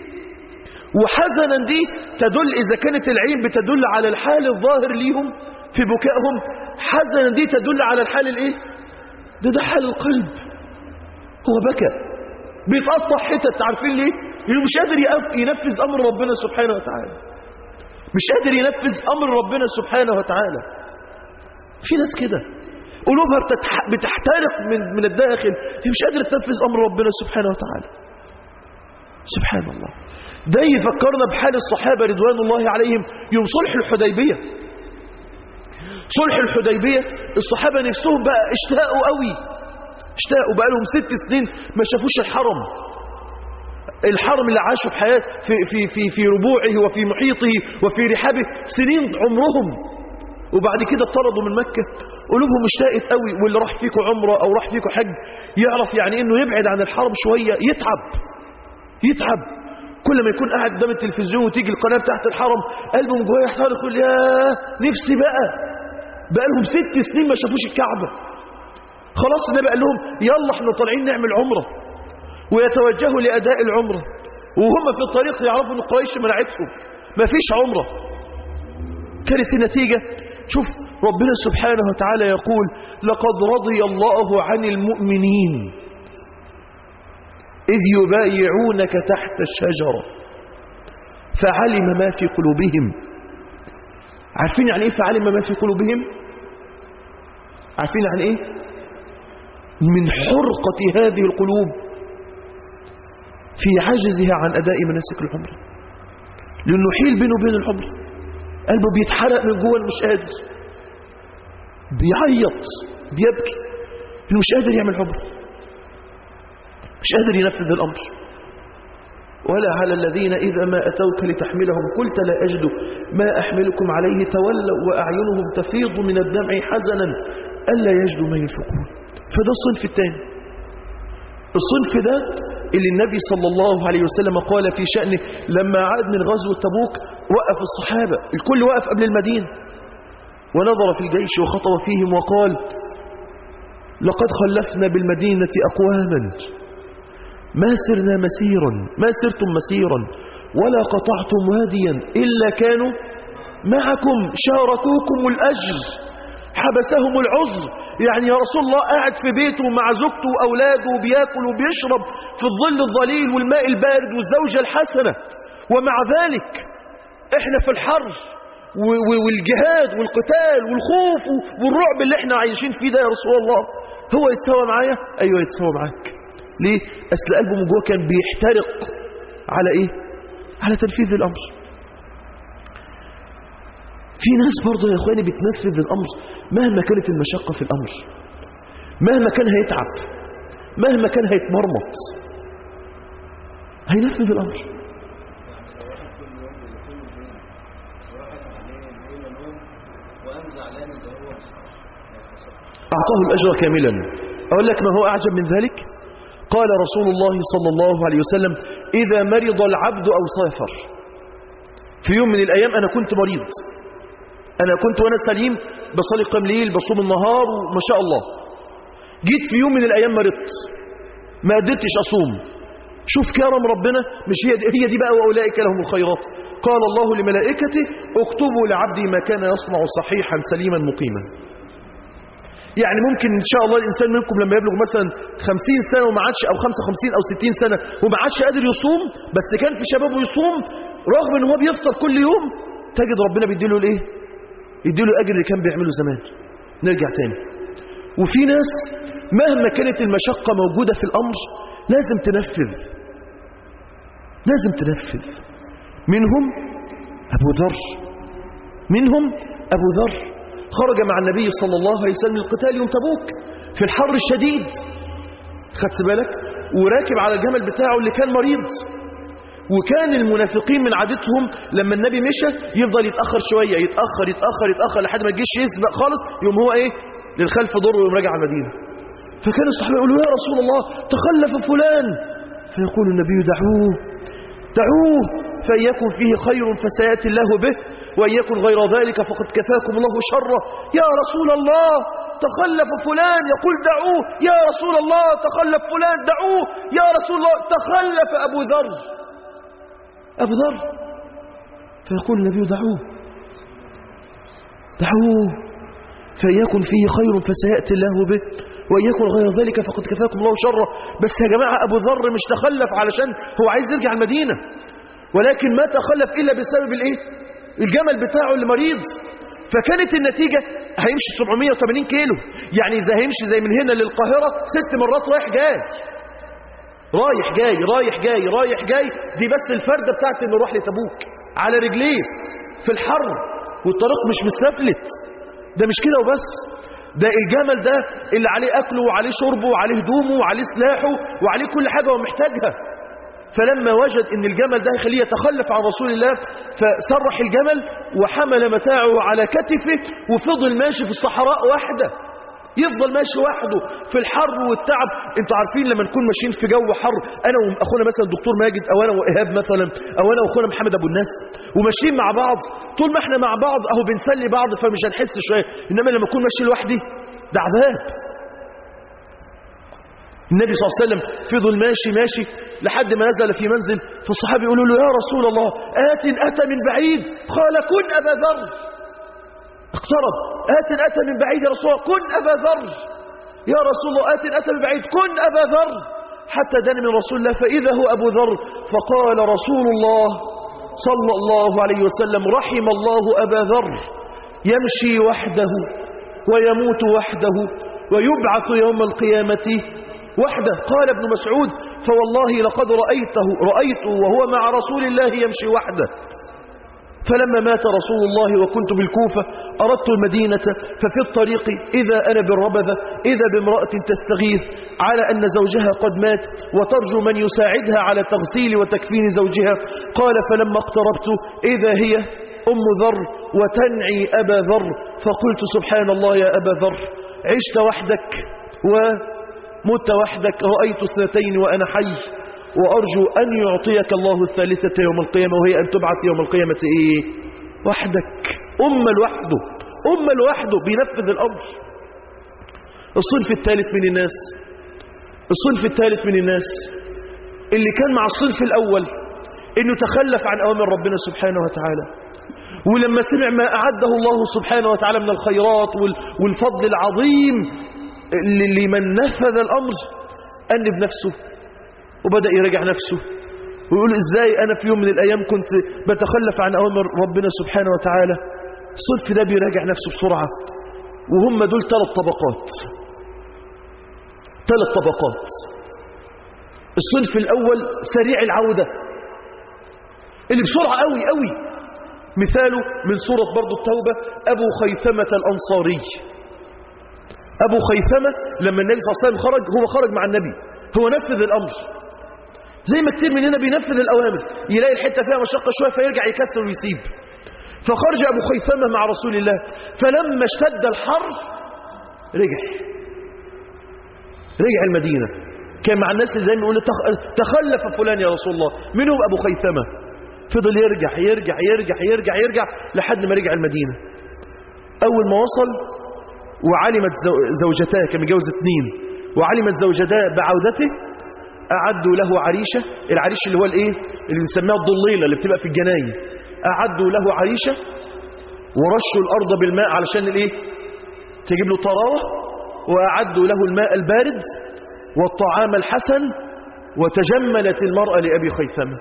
وحزنا دي تدل اذا كانت العين بتدل على الحال الظاهر ليهم في بكائهم حزنا دي تدل على الحال الايه ده ده حال القلب هو بكى بيتقطع حتت عارفين ليه لانه مش قادر ينفذ امر ربنا سبحانه وتعالى مش قادر ينفذ امر ربنا سبحانه وتعالى في ناس كده قلوبها بتتح... بتحترق من من الداخل هي مش قادره تنفذ امر ربنا سبحانه وتعالى سبحان الله ده يفكرنا بحال الصحابه رضوان الله عليهم يوم صلح الحديبيه صلح الحديبيه الصحابه نفسهم بقى اشتاقوا قوي اشتاقوا بقى لهم ست سنين ما شافوش الحرم الحرم اللي عاشوا في حياة في, في, في, في ربوعه وفي محيطه وفي رحابه سنين عمرهم وبعد كده اطردوا من مكة قلوبهم اشتاقت قوي واللي راح فيكم عمرة او راح فيكم حج يعرف يعني انه يبعد عن الحرم شوية يتعب يتعب كل ما يكون قاعد قدام التلفزيون وتيجي القناة بتاعت الحرم قلبه من جواه يحتار يقول يا نفسي بقى بقى لهم ست سنين ما شافوش الكعبة خلاص النبي قال لهم يلا احنا طالعين نعمل عمره ويتوجهوا لأداء العمرة وهم في الطريق يعرفوا ان قريش منعتهم ما فيش عمرة كانت النتيجة شوف ربنا سبحانه وتعالى يقول لقد رضي الله عن المؤمنين إذ يبايعونك تحت الشجرة فعلم ما في قلوبهم عارفين يعني ايه فعلم ما في قلوبهم عارفين يعني ايه من حرقة هذه القلوب في عجزها عن أداء مناسك العمرة لأنه حيل بينه وبين العمرة قلبه بيتحرق من جوه مش قادر بيعيط بيبكي إنه مش قادر يعمل عمرة مش قادر ينفذ الأمر ولا على الذين إذا ما أتوك لتحملهم قلت لا أجد ما أحملكم عليه تولوا وأعينهم تفيض من الدمع حزنا ألا يجدوا ما ينفقون فده الصنف الثاني الصنف ده اللي النبي صلى الله عليه وسلم قال في شأنه لما عاد من غزوة تبوك وقف الصحابة الكل وقف قبل المدينة ونظر في الجيش وخطب فيهم وقال لقد خلفنا بالمدينة أقواما ما سرنا مسيرا ما سرتم مسيرا ولا قطعتم واديا إلا كانوا معكم شاركوكم الأجر حبسهم العذر يعني يا رسول الله قاعد في بيته مع زوجته وأولاده وبياكل وبيشرب في الظل الظليل والماء البارد والزوجة الحسنة ومع ذلك احنا في الحر والجهاد والقتال والخوف والرعب اللي احنا عايشين فيه ده يا رسول الله هو يتساوى معايا ايوه يتساوى معاك ليه اصل قلبه من جوه كان بيحترق على ايه على تنفيذ الامر في ناس برضه يا اخواني بتنفذ الامر مهما كانت المشقه في الامر مهما كان هيتعب مهما كان هيتمرمط هينفذ الامر أعطاه الأجر كاملا أقول لك ما هو أعجب من ذلك قال رسول الله صلى الله عليه وسلم إذا مرض العبد أو سافر في يوم من الأيام أنا كنت مريض أنا كنت وأنا سليم بصلي قيام ليل بصوم النهار وما شاء الله جيت في يوم من الأيام مرضت ما قدرتش أصوم شوف كرم ربنا مش هي دي, هي دي بقى وأولئك لهم الخيرات قال الله لملائكته اكتبوا لعبدي ما كان يصنع صحيحا سليما مقيما يعني ممكن إن شاء الله الإنسان منكم لما يبلغ مثلا 50 سنة وما عادش أو 55 أو 60 سنة وما عادش قادر يصوم بس كان في شبابه يصوم رغم ان هو بيفطر كل يوم تجد ربنا بيديله الايه يديله الاجر اللي كان بيعمله زمان نرجع تاني وفي ناس مهما كانت المشقة موجودة في الأمر لازم تنفذ لازم تنفذ منهم أبو ذر منهم أبو ذر خرج مع النبي صلى الله عليه وسلم للقتال يوم تبوك في الحر الشديد خدت بالك وراكب على الجمل بتاعه اللي كان مريض وكان المنافقين من عادتهم لما النبي مشى يفضل يتأخر شوية يتأخر يتأخر يتأخر لحد ما الجيش يسبق خالص يوم هو ايه للخلف ضر ويوم راجع المدينة فكان الصحابة يقولوا يا رسول الله تخلف فلان فيقول النبي دعوه دعوه فإن يكن فيه خير فسيأتي الله به وإن يكن غير ذلك فقد كفاكم الله شره يا رسول الله تخلف فلان يقول دعوه يا رسول الله تخلف فلان دعوه يا رسول الله تخلف أبو ذر أبو ذر فيقول النبي دعوه دعوه فإن يكن فيه خير فسيأتي الله به وإن يكن غير ذلك فقد كفاكم الله شره بس يا جماعة أبو ذر مش تخلف علشان هو عايز يرجع المدينة ولكن ما تخلف إلا بسبب الإيه؟ الجمل بتاعه اللي مريض فكانت النتيجة هيمشي 780 كيلو يعني إذا هيمشي زي من هنا للقاهرة ست مرات رايح جاي رايح جاي رايح جاي رايح جاي دي بس الفردة بتاعت انه راح لتبوك على رجليه في الحر والطريق مش مستفلت ده مش كده وبس ده الجمل ده اللي عليه أكله وعليه شربه وعليه هدومه وعليه سلاحه وعليه كل حاجة هو محتاجها فلما وجد ان الجمل ده يخليه يتخلف عن رسول الله فسرح الجمل وحمل متاعه على كتفه وفضل ماشي في الصحراء وحده يفضل ماشي وحده في الحر والتعب انتوا عارفين لما نكون ماشيين في جو حر انا واخونا مثلا الدكتور ماجد او انا وايهاب مثلا او انا واخونا محمد ابو الناس وماشيين مع بعض طول ما احنا مع بعض اهو بنسلي بعض فمش هنحس شويه انما لما اكون ماشي لوحدي ده عذاب النبي صلى الله عليه وسلم فضل ماشي ماشي لحد ما نزل في منزل فالصحابة يقولوا له يا رسول الله آت أتى من بعيد قال كن أبا ذر اقترب آت أتى من بعيد يا رسول الله كن أبا ذر يا رسول الله آت أتى من بعيد كن أبا ذر حتى دان من رسول الله فإذا هو أبو ذر فقال رسول الله صلى الله عليه وسلم رحم الله أبا ذر يمشي وحده ويموت وحده ويبعث يوم القيامة وحده قال ابن مسعود فوالله لقد رأيته رأيته وهو مع رسول الله يمشي وحده فلما مات رسول الله وكنت بالكوفة أردت المدينة ففي الطريق إذا أنا بالربذة إذا بامرأة تستغيث على أن زوجها قد مات وترجو من يساعدها على تغسيل وتكفين زوجها قال فلما اقتربت إذا هي أم ذر وتنعي أبا ذر فقلت سبحان الله يا أبا ذر عشت وحدك و مت وحدك رأيت اثنتين وأنا حي وأرجو أن يعطيك الله الثالثة يوم القيامة وهي أن تبعث يوم القيامة إيه وحدك أم لوحده أم لوحده بينفذ الأمر الصنف الثالث من الناس الصنف الثالث من الناس اللي كان مع الصنف الأول إنه تخلف عن أوامر ربنا سبحانه وتعالى ولما سمع ما أعده الله سبحانه وتعالى من الخيرات والفضل العظيم لمن نفذ الأمر أنب نفسه وبدأ يراجع نفسه ويقول إزاي أنا في يوم من الأيام كنت بتخلف عن أوامر ربنا سبحانه وتعالى الصنف ده بيراجع نفسه بسرعة وهم دول ثلاث طبقات ثلاث طبقات الصنف الأول سريع العودة اللي بسرعة قوي قوي مثاله من سورة برضو التوبة أبو خيثمة الأنصاري أبو خيثمة لما النبي صلى الله عليه وسلم خرج هو خرج مع النبي هو نفذ الأمر زي ما كتير مننا بينفذ الأوامر يلاقي الحتة فيها مشقة شوية فيرجع يكسر ويسيب فخرج أبو خيثمة مع رسول الله فلما اشتد الحر رجع رجع المدينة كان مع الناس اللي زي ما يقول تخلف فلان يا رسول الله منهم أبو خيثمة فضل يرجع يرجع يرجع يرجع يرجع لحد ما رجع المدينة أول ما وصل وعلمت زو- زوجتاه كان متجوز اثنين وعلمت زوجتاه بعودته أعدوا له عريشة العريش اللي هو الايه اللي بنسميها الضليلة اللي بتبقى في الجناين أعدوا له عريشة ورشوا الأرض بالماء علشان الايه تجيب له طراوة وأعدوا له الماء البارد والطعام الحسن وتجملت المرأة لأبي خيثمة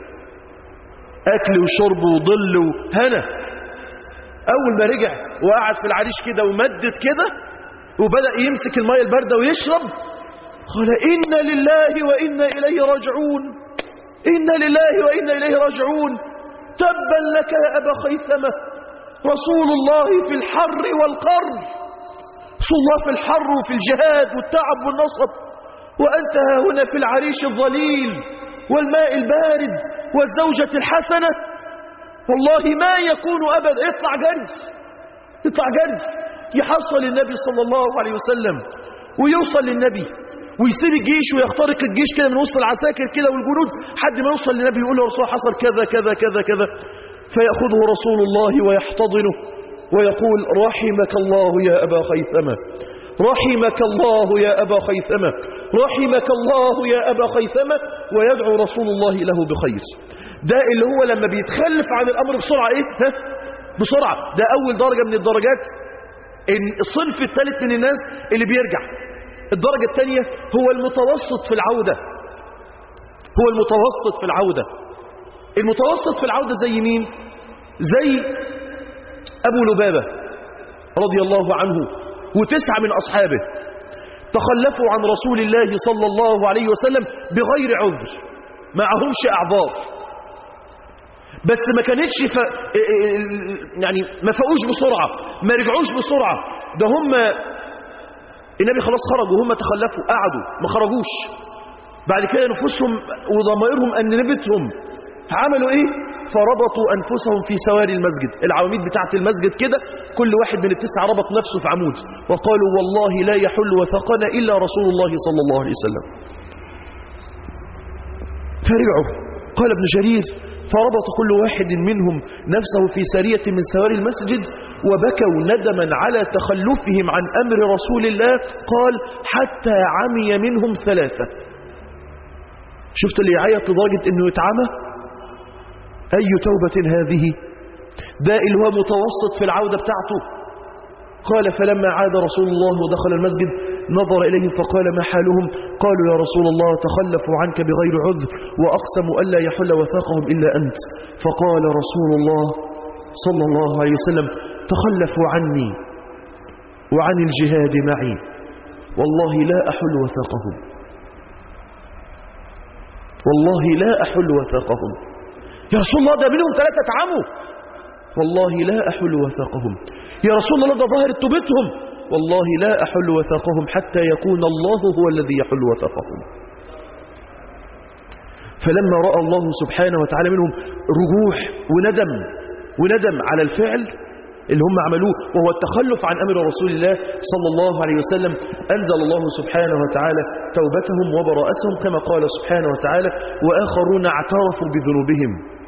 أكل وشرب وظل وهنا أول ما رجع وقعد في العريش كده ومدد كده وبدأ يمسك المية الباردة ويشرب قال إنا لله وإنا إليه راجعون إنا لله وإنا إليه راجعون تبا لك يا أبا خيثمة رسول الله في الحر والقر رسول الله في الحر وفي الجهاد والتعب والنصب وأنت ها هنا في العريش الظليل والماء البارد والزوجة الحسنة والله ما يكون أبدا اطلع جرز يطلع جرز يحصل النبي صلى الله عليه وسلم ويوصل للنبي ويسيب الجيش ويخترق الجيش كده من وسط العساكر كده والجنود حد ما يوصل للنبي يقول له رسول الله حصل كذا كذا كذا كذا فيأخذه رسول الله ويحتضنه ويقول رحمك الله يا أبا خيثمة رحمك الله يا أبا خيثمة رحمك الله يا أبا خيثمة ويدعو رسول الله له بخير ده اللي هو لما بيتخلف عن الأمر بسرعة إيه ها؟ بسرعة ده أول درجة من الدرجات إن الصنف الثالث من الناس اللي بيرجع الدرجة الثانية هو المتوسط في العودة هو المتوسط في العودة المتوسط في العودة زي مين زي أبو لبابة رضي الله عنه وتسعة من أصحابه تخلفوا عن رسول الله صلى الله عليه وسلم بغير عذر معهمش أعذار بس ما كانتش ف... يعني ما فقوش بسرعة ما رجعوش بسرعة ده هم النبي خلاص خرج وهم تخلفوا قعدوا ما خرجوش بعد كده نفوسهم وضمائرهم أنبتهم عملوا ايه فربطوا أنفسهم في سواري المسجد العواميد بتاعت المسجد كده كل واحد من التسعة ربط نفسه في عمود وقالوا والله لا يحل وثقنا إلا رسول الله صلى الله عليه وسلم فرجعوا قال ابن جرير فربط كل واحد منهم نفسه في سرية من سواري المسجد وبكوا ندما على تخلفهم عن أمر رسول الله قال حتى عمي منهم ثلاثة شفت اللي يعيط لدرجة انه يتعمى أي توبة هذه ده اللي هو متوسط في العودة بتاعته قال فلما عاد رسول الله ودخل المسجد نظر إليهم فقال ما حالهم قالوا يا رسول الله تخلفوا عنك بغير عذر وأقسموا ألا يحل وثاقهم إلا أنت فقال رسول الله صلى الله عليه وسلم تخلفوا عني وعن الجهاد معي والله لا أحل وثاقهم والله لا أحل وثاقهم يا رسول الله ده منهم ثلاثة عموا والله لا أحل وثاقهم يا رسول الله ده ظاهر توبتهم والله لا أحل وثاقهم حتى يكون الله هو الذي يحل وثاقهم فلما رأى الله سبحانه وتعالى منهم رجوع وندم وندم على الفعل اللي هم عملوه وهو التخلف عن أمر رسول الله صلى الله عليه وسلم أنزل الله سبحانه وتعالى توبتهم وبراءتهم كما قال سبحانه وتعالى وآخرون اعترفوا بذنوبهم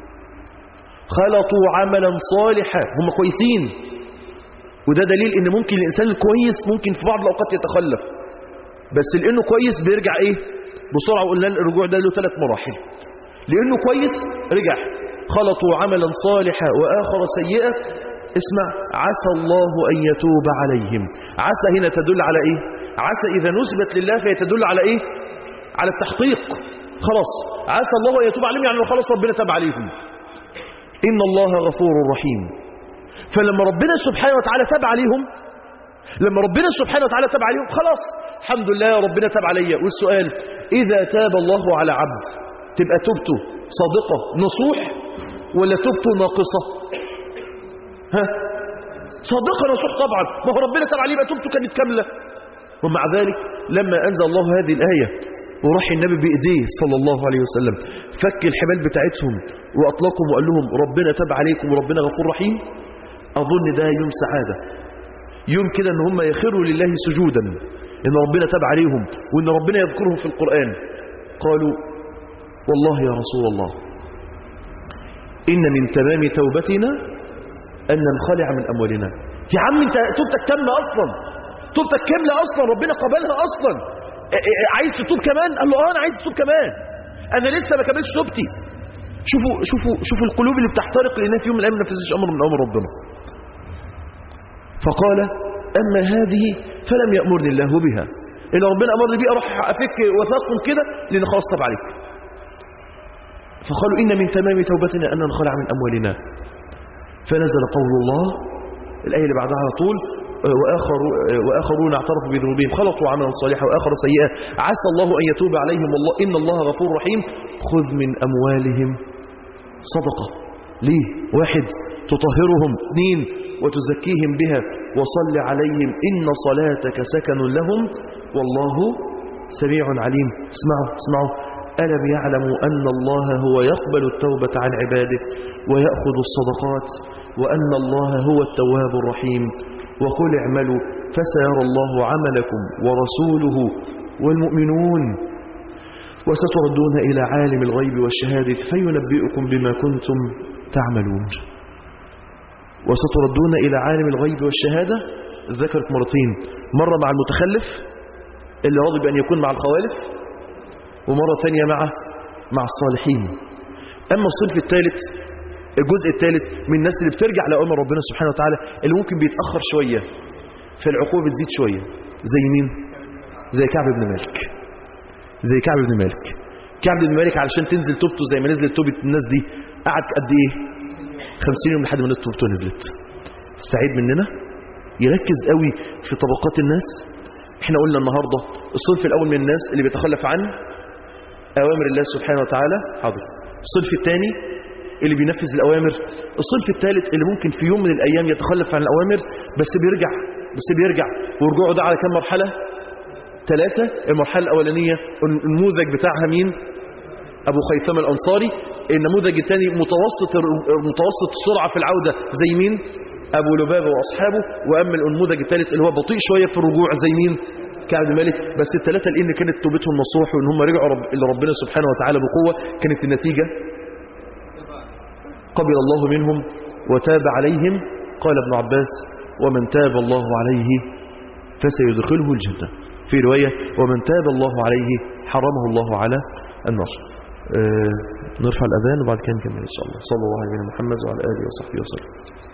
خلطوا عملا صالحا هم كويسين وده دليل ان ممكن الانسان الكويس ممكن في بعض الاوقات يتخلف بس لانه كويس بيرجع ايه بسرعه وقلنا الرجوع ده له ثلاث مراحل لانه كويس رجع خلطوا عملا صالحا واخر سيئا اسمع عسى الله ان يتوب عليهم عسى هنا تدل على ايه عسى اذا نسبت لله فهي تدل على ايه على التحقيق خلاص عسى الله ان يتوب عليهم يعني خلاص ربنا تاب عليهم إن الله غفور رحيم فلما ربنا سبحانه وتعالى تاب عليهم لما ربنا سبحانه وتعالى تاب عليهم خلاص الحمد لله ربنا تاب عليا والسؤال إذا تاب الله على عبد تبقى توبته صادقة نصوح ولا توبته ناقصة ها صادقة نصوح طبعا ما هو ربنا تاب عليه يبقى توبته كانت كاملة ومع ذلك لما أنزل الله هذه الآية وراح النبي بإيديه صلى الله عليه وسلم فك الحبال بتاعتهم وأطلقهم وقال لهم ربنا تاب عليكم وربنا غفور رحيم أظن ده يوم سعادة يوم كده ان هم يخروا لله سجودا ان ربنا تاب عليهم وان ربنا يذكرهم في القرآن قالوا والله يا رسول الله إن من تمام توبتنا أن ننخلع من أموالنا يا عم انت توبتك تامه اصلا توبتك كامله اصلا ربنا قبلها اصلا اه اه عايز تتوب كمان قال له اه انا عايز اتوب كمان انا لسه ما كملتش توبتي شوفوا شوفوا شوفوا القلوب اللي بتحترق لانها في يوم من الايام ما نفذتش امر من اوامر ربنا فقال اما هذه فلم يامرني الله بها ان ربنا امرني بيها اروح افك وثاقهم كده لان خلاص طب عليك فقالوا ان من تمام توبتنا ان نخلع من اموالنا فنزل قول الله الايه اللي بعدها على طول وآخر وآخرون اعترفوا بذنوبهم خلطوا عملا صالحا وآخر سيئا عسى الله أن يتوب عليهم والله إن الله غفور رحيم خذ من أموالهم صدقة ليه واحد تطهرهم اثنين وتزكيهم بها وصل عليهم إن صلاتك سكن لهم والله سميع عليم اسمعوا اسمعوا ألم يعلموا أن الله هو يقبل التوبة عن عباده ويأخذ الصدقات وأن الله هو التواب الرحيم وقل اعملوا فسيرى الله عملكم ورسوله والمؤمنون وستردون إلى عالم الغيب والشهادة فينبئكم بما كنتم تعملون وستردون إلى عالم الغيب والشهادة ذكرت مرتين مرة مع المتخلف اللي راضي بأن يكون مع الخوالف ومرة ثانية مع مع الصالحين أما الصنف الثالث الجزء الثالث من الناس اللي بترجع لأمر ربنا سبحانه وتعالى اللي ممكن بيتأخر شوية فالعقوبة بتزيد شوية زي مين زي كعب بن مالك زي كعب بن مالك كعب بن مالك علشان تنزل توبته زي ما نزلت توبة الناس دي قعد قد ايه 50 يوم لحد ما نزلت توبته نزلت السعيد مننا يركز قوي في طبقات الناس احنا قلنا النهاردة الصنف الاول من الناس اللي بيتخلف عن اوامر الله سبحانه وتعالى حاضر الصنف الثاني اللي بينفذ الأوامر الصنف الثالث اللي ممكن في يوم من الأيام يتخلف عن الأوامر بس بيرجع بس بيرجع ورجوعه ده على كم مرحلة ثلاثة المرحلة الأولانية النموذج بتاعها مين أبو خيثمة الأنصاري النموذج الثاني متوسط متوسط السرعة في العودة زي مين أبو لبابة وأصحابه وأما النموذج الثالث اللي هو بطيء شوية في الرجوع زي مين كعب مالك بس الثلاثة لأن كانت توبتهم نصوح وإن هم رجعوا رب لربنا سبحانه وتعالى بقوة كانت النتيجة قبل الله منهم وتاب عليهم قال ابن عباس ومن تاب الله عليه فسيدخله الجنة في رواية ومن تاب الله عليه حرمه الله على النار آه نرفع الأذان وبعد كده نكمل إن شاء الله صلى الله عليه محمد وعلى آله وصحبه وسلم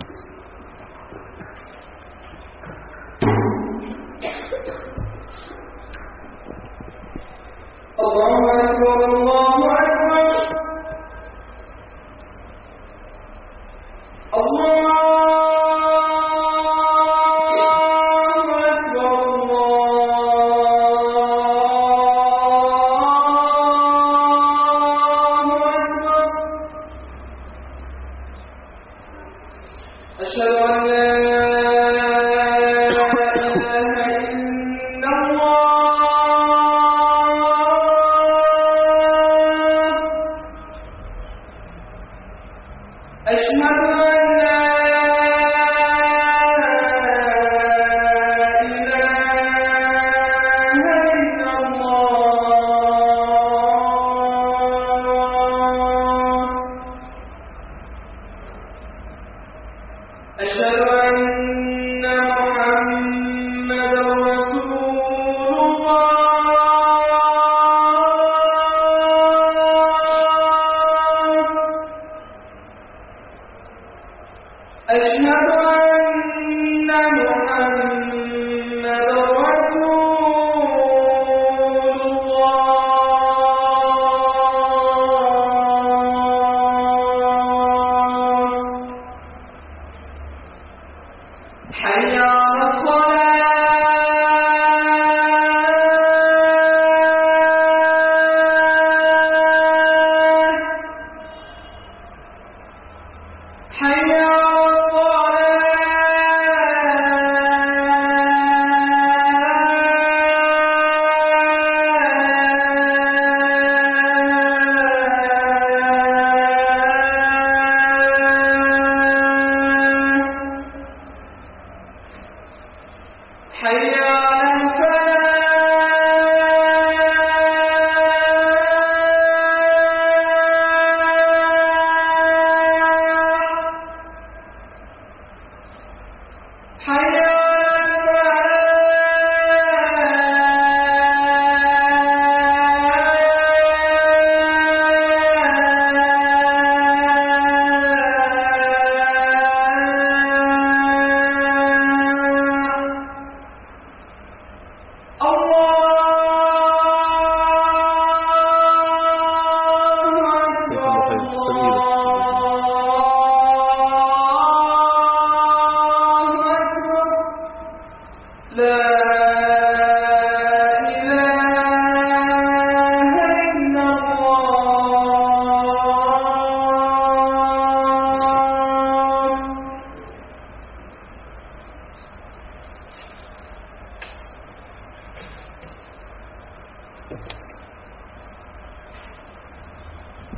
الله أكبر الله أكبر الله أكبر الله أكبر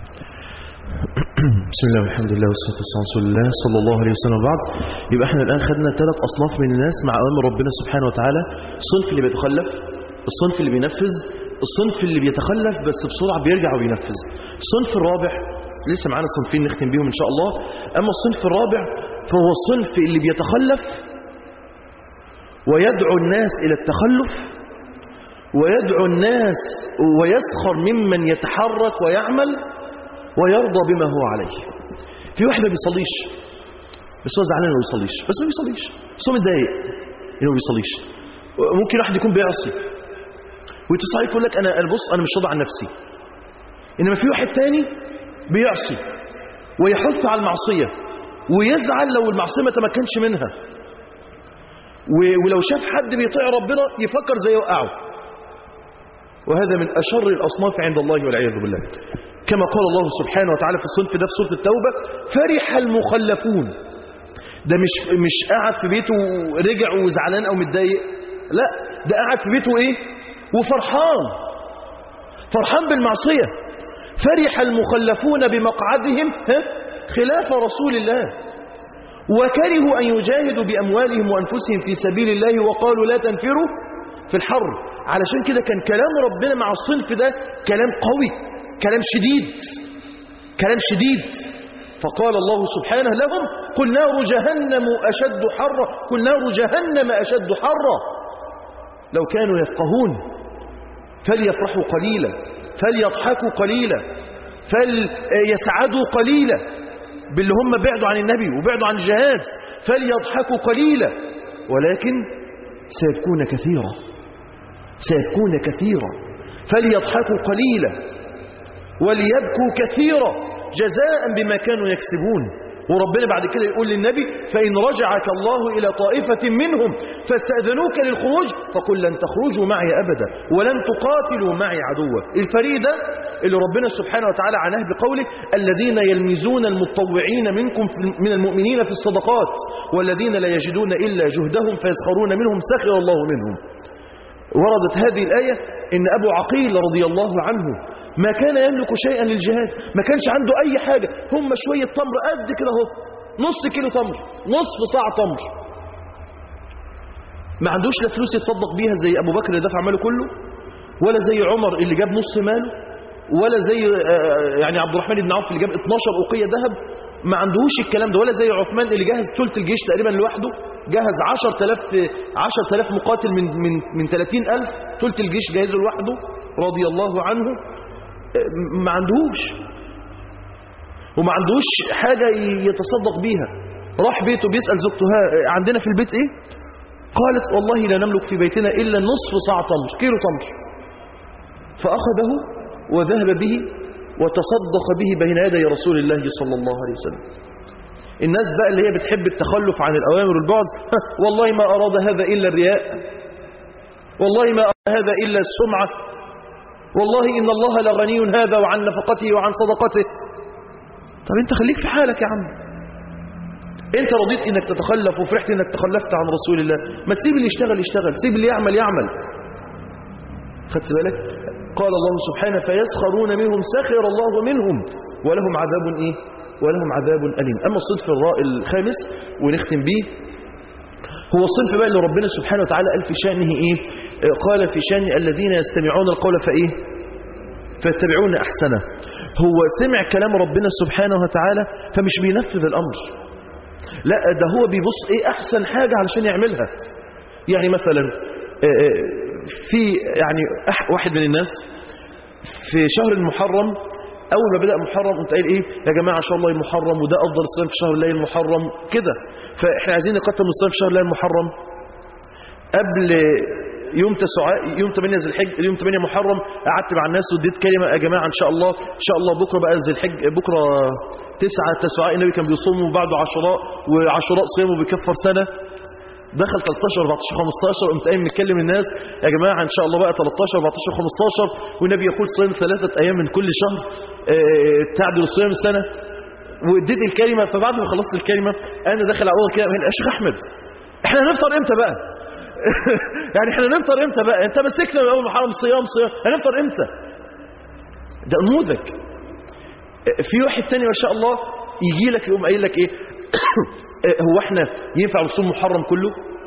بسم الله والحمد لله والصلاة والسلام على رسول الله صلى الله عليه وسلم بعد يبقى احنا الآن خدنا ثلاث أصناف من الناس مع أوامر ربنا سبحانه وتعالى الصنف اللي بيتخلف الصنف اللي بينفذ الصنف اللي بيتخلف بس بسرعة بيرجع وبينفذ الصنف الرابع لسه معانا صنفين نختم بيهم إن شاء الله أما الصنف الرابع فهو الصنف اللي بيتخلف ويدعو الناس إلى التخلف ويدعو الناس ويسخر ممن يتحرك ويعمل ويرضى بما هو عليه في واحد ما بيصليش بس هو زعلان انه ما بيصليش بس ما بيصليش بس هو متضايق انه ما بيصليش ممكن واحد يكون بيعصي ويتصل عليك يقول لك انا أنا بص انا مش راضي عن نفسي انما في واحد تاني بيعصي ويحث على المعصيه ويزعل لو المعصيه ما تمكنش منها و- ولو شاف حد بيطيع ربنا يفكر زي يوقعه وهذا من أشر الأصناف عند الله والعياذ بالله كما قال الله سبحانه وتعالى في الصنف ده في سورة التوبة فرح المخلفون ده مش مش قاعد في بيته ورجع وزعلان أو متضايق لا ده قاعد في بيته إيه وفرحان فرحان بالمعصية فرح المخلفون بمقعدهم ها؟ خلاف رسول الله وكرهوا أن يجاهدوا بأموالهم وأنفسهم في سبيل الله وقالوا لا تنفروا في الحر علشان كده كان كلام ربنا مع الصنف ده كلام قوي كلام شديد كلام شديد فقال الله سبحانه لهم قل نار جهنم أشد حرا قل نار جهنم أشد حرا لو كانوا يفقهون فليفرحوا قليلا فليضحكوا قليلا فليسعدوا قليلا باللي هم بعدوا عن النبي وبعدوا عن الجهاد فليضحكوا قليلا ولكن سيبكون كثيرا سيبكون كثيرا فليضحكوا قليلا وليبكوا كثيرا جزاء بما كانوا يكسبون وربنا بعد كده يقول للنبي فإن رجعك الله إلى طائفة منهم فاستأذنوك للخروج فقل لن تخرجوا معي أبدا ولن تقاتلوا معي عدوا الفريق ده اللي ربنا سبحانه وتعالى عناه بقوله الذين يلمزون المتطوعين منكم في- من المؤمنين في الصدقات والذين لا يجدون إلا جهدهم فيسخرون منهم سخر الله منهم وردت هذه الآية إن أبو عقيل رضي الله عنه ما كان يملك شيئا للجهاد ما كانش عنده أي حاجة هم شوية تمر قد كده اهو نص كيلو تمر نصف صاع تمر ما عندوش لا فلوس يتصدق بيها زي أبو بكر اللي دفع ماله كله ولا زي عمر اللي جاب نص ماله ولا زي آه، يعني عبد الرحمن بن عوف اللي جاب 12 أوقية ذهب ما عندهوش الكلام ده ولا زي عثمان اللي جهز ثلث الجيش تقريبا لوحده جهز 10000 10000 مقاتل من من من 30000 ثلث الجيش جهزه لوحده رضي الله عنه آه، ما عندهوش وما عندوش حاجة يتصدق بيها راح بيته بيسأل زوجته ها عندنا في البيت ايه قالت والله لا نملك في بيتنا إلا نصف صاع تمر كيلو تمر فأخذه وذهب به وتصدق به بين يدي رسول الله صلى الله عليه وسلم الناس بقى اللي هي بتحب التخلف عن الأوامر والبعد والله ما أراد هذا إلا الرياء والله ما أراد هذا إلا السمعة والله إن الله لغني هذا وعن نفقته وعن صدقته طب انت خليك في حالك يا عم انت رضيت انك تتخلف وفرحت انك تخلفت عن رسول الله ما تسيب اللي يشتغل يشتغل سيب اللي يعمل يعمل خدت بالك قال الله سبحانه فيسخرون منهم سخر الله منهم ولهم عذاب ايه ولهم عذاب أليم أما الصنف الراء الخامس ونختم به هو الصنف بقى اللي ربنا سبحانه وتعالى قال في شأنه إيه آه، قال في شأن الذين يستمعون القول فإيه فيتبعون أحسنه هو سمع كلام ربنا سبحانه وتعالى فمش بينفذ الأمر لا ده هو بيبص إيه أحسن حاجة علشان يعملها يعني مثلا آه، آه، في يعني أح- واحد من الناس في شهر المحرم أول ما بدأ محرم قمت قايل إيه يا جماعة إن شاء الله المحرم وده أفضل الصيام في شهر الليل المحرم كده فإحنا عايزين نقدم الصيام في شهر الليل المحرم قبل يوم تسعاء يوم 8 ذي الحج يوم 8 محرم قعدت مع الناس واديت كلمه يا جماعه ان شاء الله ان شاء الله بكره بقى ذي الحج بكره 9 تسعاء النبي كان بيصوم وبعده عاشوراء وعاشوراء صيامه بيكفر سنه دخل 13 14 15 قمت قايم متكلم الناس يا جماعه ان شاء الله بقى 13 14 15 والنبي يقول صيام ثلاثه ايام من كل شهر آه، تعدل صيام السنه واديت الكلمه فبعد ما خلصت الكلمه انا داخل اقول كده يا شيخ احمد احنا هنفطر امتى بقى يعني احنا هنفطر امتى بقى انت مسكنا من اول محرم صيام صيام هنفطر امتى ده نموذج في واحد تاني ما شاء الله يجي لك يقوم قايل لك ايه هو احنا ينفع نصوم محرم كله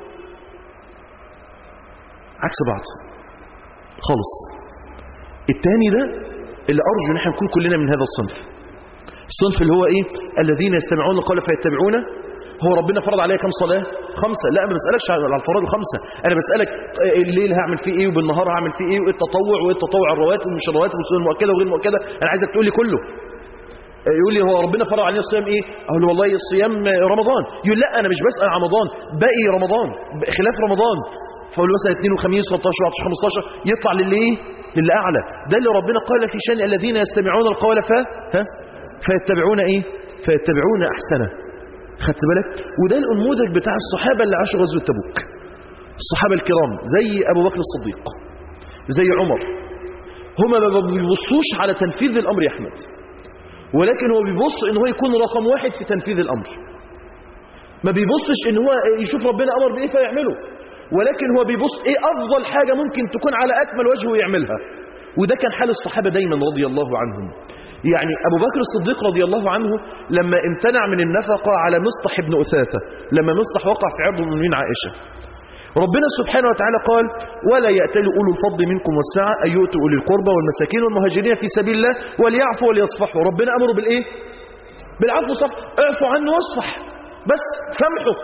عكس بعض خالص التاني ده اللي ارجو ان احنا نكون كلنا من هذا الصنف الصنف اللي هو ايه الذين يستمعون القول فيتبعون هو ربنا فرض عليا كم صلاه خمسه لا ما بسالكش على الفرائض الخمسه انا بسالك الليل هعمل فيه ايه وبالنهار هعمل فيه ايه وايه التطوع وايه التطوع الرواتب ومش الرواتب والسنن المؤكده وغير المؤكده انا عايزك تقول لي كله يقول لي هو ربنا فرض علينا الصيام ايه اقول له والله الصيام رمضان يقول لا انا مش بسال عن رمضان باقي رمضان خلاف رمضان فاقول له مثلا اثنين وخميس و13 و14 15 يطلع للي ايه للي اعلى ده اللي ربنا قال في شان الذين يستمعون القول ف ها فيتبعون ايه فيتبعون احسنه خدت بالك وده النموذج بتاع الصحابه اللي عاشوا غزوه تبوك الصحابه الكرام زي ابو بكر الصديق زي عمر هما ما بيبصوش على تنفيذ الامر يا احمد ولكن هو بيبص ان هو يكون رقم واحد في تنفيذ الامر ما بيبصش ان هو يشوف ربنا امر بايه فيعمله ولكن هو بيبص ايه افضل حاجه ممكن تكون على اكمل وجه ويعملها وده كان حال الصحابه دايما رضي الله عنهم يعني ابو بكر الصديق رضي الله عنه لما امتنع من النفقه على مصطح بن اثاثه لما مصطح وقع في عرض المؤمنين عائشه ربنا سبحانه وتعالى قال ولا يأتل أولو الفضل منكم والسعة أن يؤتوا أولي القربى والمساكين والمهاجرين في سبيل الله وليعفوا وليصفحوا ربنا أمره بالإيه؟ بالعفو صح اعفوا عنه واصفح بس سامحوا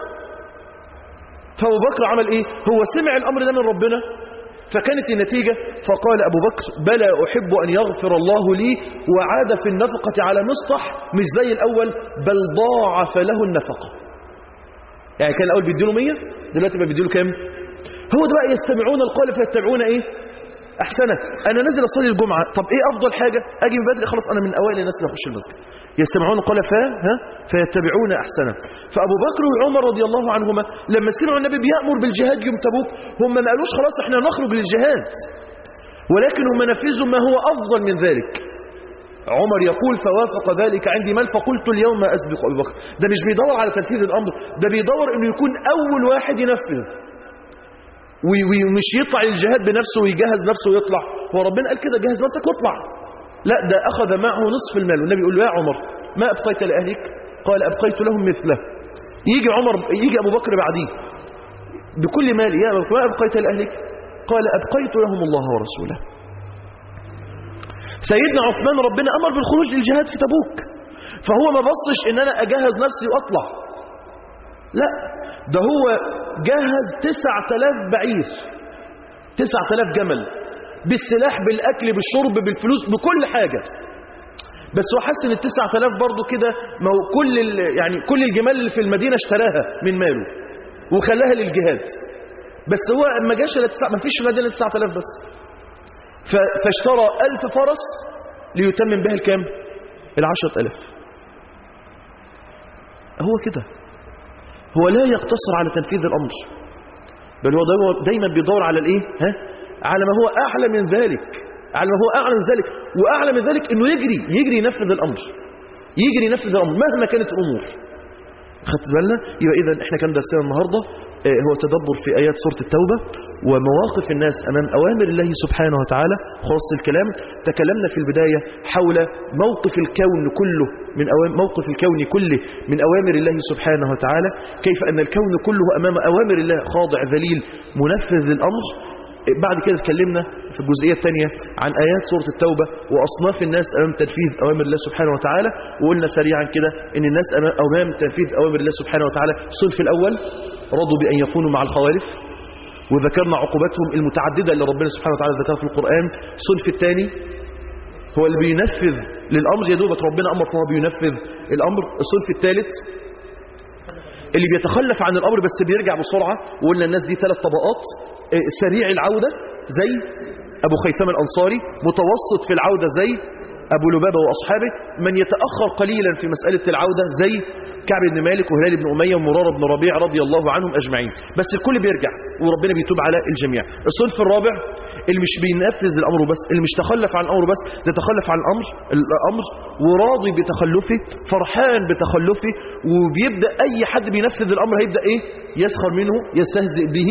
فأبو بكر عمل إيه؟ هو سمع الأمر ده من ربنا فكانت النتيجة فقال أبو بكر بلى أحب أن يغفر الله لي وعاد في النفقة على مصطح مش زي الأول بل ضاعف له النفقة يعني كان الأول بيديله 100 دلوقتي بقى بيديله كام هو ده بقى يستمعون القول فيتبعون ايه احسنه انا نازل اصلي الجمعه طب ايه افضل حاجه اجي من بدري خلاص انا من اوائل الناس اللي اخش المسجد يستمعون القول ف ها فيتبعون احسنه فابو بكر وعمر رضي الله عنهما لما سمعوا النبي بيامر بالجهاد يوم تبوك هم ما قالوش خلاص احنا نخرج للجهاد ولكن هم نفذوا ما هو افضل من ذلك عمر يقول فوافق ذلك عندي مال فقلت اليوم ما أسبق أبو بكر ده مش بيدور على تنفيذ الأمر ده بيدور أنه يكون أول واحد ينفذ ومش يطلع للجهاد بنفسه ويجهز نفسه ويطلع هو ربنا قال كده جهز نفسك واطلع لا ده أخذ معه نصف المال والنبي يقول له يا عمر ما أبقيت لأهلك قال أبقيت لهم مثله يجي عمر يجي أبو بكر بعديه بكل مالي يا أبو ما أبقيت لأهلك قال أبقيت لهم الله ورسوله سيدنا عثمان ربنا أمر بالخروج للجهاد في تبوك فهو ما بصش ان انا اجهز نفسي واطلع لا ده هو جهز تسع تلاف بعير تسع تلاف جمل بالسلاح بالاكل بالشرب بالفلوس بكل حاجة بس هو حس ان التسع تلاف برضه كده ما هو كل يعني كل الجمال اللي في المدينة اشتراها من ماله وخلاها للجهاد بس هو ما جاش الا تسع ما فيش في المدينة تسع تلاف بس فاشترى ألف فرس ليتمم بها الكام العشرة ألف هو كده هو لا يقتصر على تنفيذ الأمر بل هو دايما بيدور على الايه ها على ما هو أعلى من ذلك على ما هو أعلى من ذلك وأعلى من ذلك أنه يجري يجري ينفذ الأمر يجري ينفذ الأمر مهما كانت الأمور خدت بالنا يبقى إذا إحنا كان درسنا النهاردة هو تدبر في آيات سورة التوبة ومواقف الناس أمام أوامر الله سبحانه وتعالى خاص الكلام تكلمنا في البداية حول موقف الكون كله من أوامر موقف الكون كله من أوامر الله سبحانه وتعالى كيف أن الكون كله أمام أوامر الله خاضع ذليل منفذ للأمر بعد كده اتكلمنا في الجزئية الثانية عن آيات سورة التوبة وأصناف الناس أمام تنفيذ أوامر الله سبحانه وتعالى وقلنا سريعا كده أن الناس أمام تنفيذ أوامر الله سبحانه وتعالى الصنف الأول رضوا بأن يكونوا مع الخوالف وذكرنا عقوباتهم المتعددة اللي ربنا سبحانه وتعالى ذكرها في القرآن الصنف الثاني هو اللي بينفذ للأمر يا دوبك ربنا أمر فهو بينفذ الأمر الصنف الثالث اللي بيتخلف عن الأمر بس بيرجع بسرعة وقلنا الناس دي ثلاث طبقات سريع العودة زي أبو خيثمة الأنصاري متوسط في العودة زي أبو لبابة وأصحابه من يتأخر قليلا في مسألة العودة زي كعب بن مالك وهلال بن أمية ومرارة بن ربيع رضي الله عنهم أجمعين بس الكل بيرجع وربنا بيتوب على الجميع الصنف الرابع اللي مش بينفذ الأمر بس اللي مش تخلف عن الأمر بس ده تخلف عن الأمر الأمر وراضي بتخلفه فرحان بتخلفه وبيبدأ أي حد بينفذ الأمر هيبدأ إيه يسخر منه يستهزئ به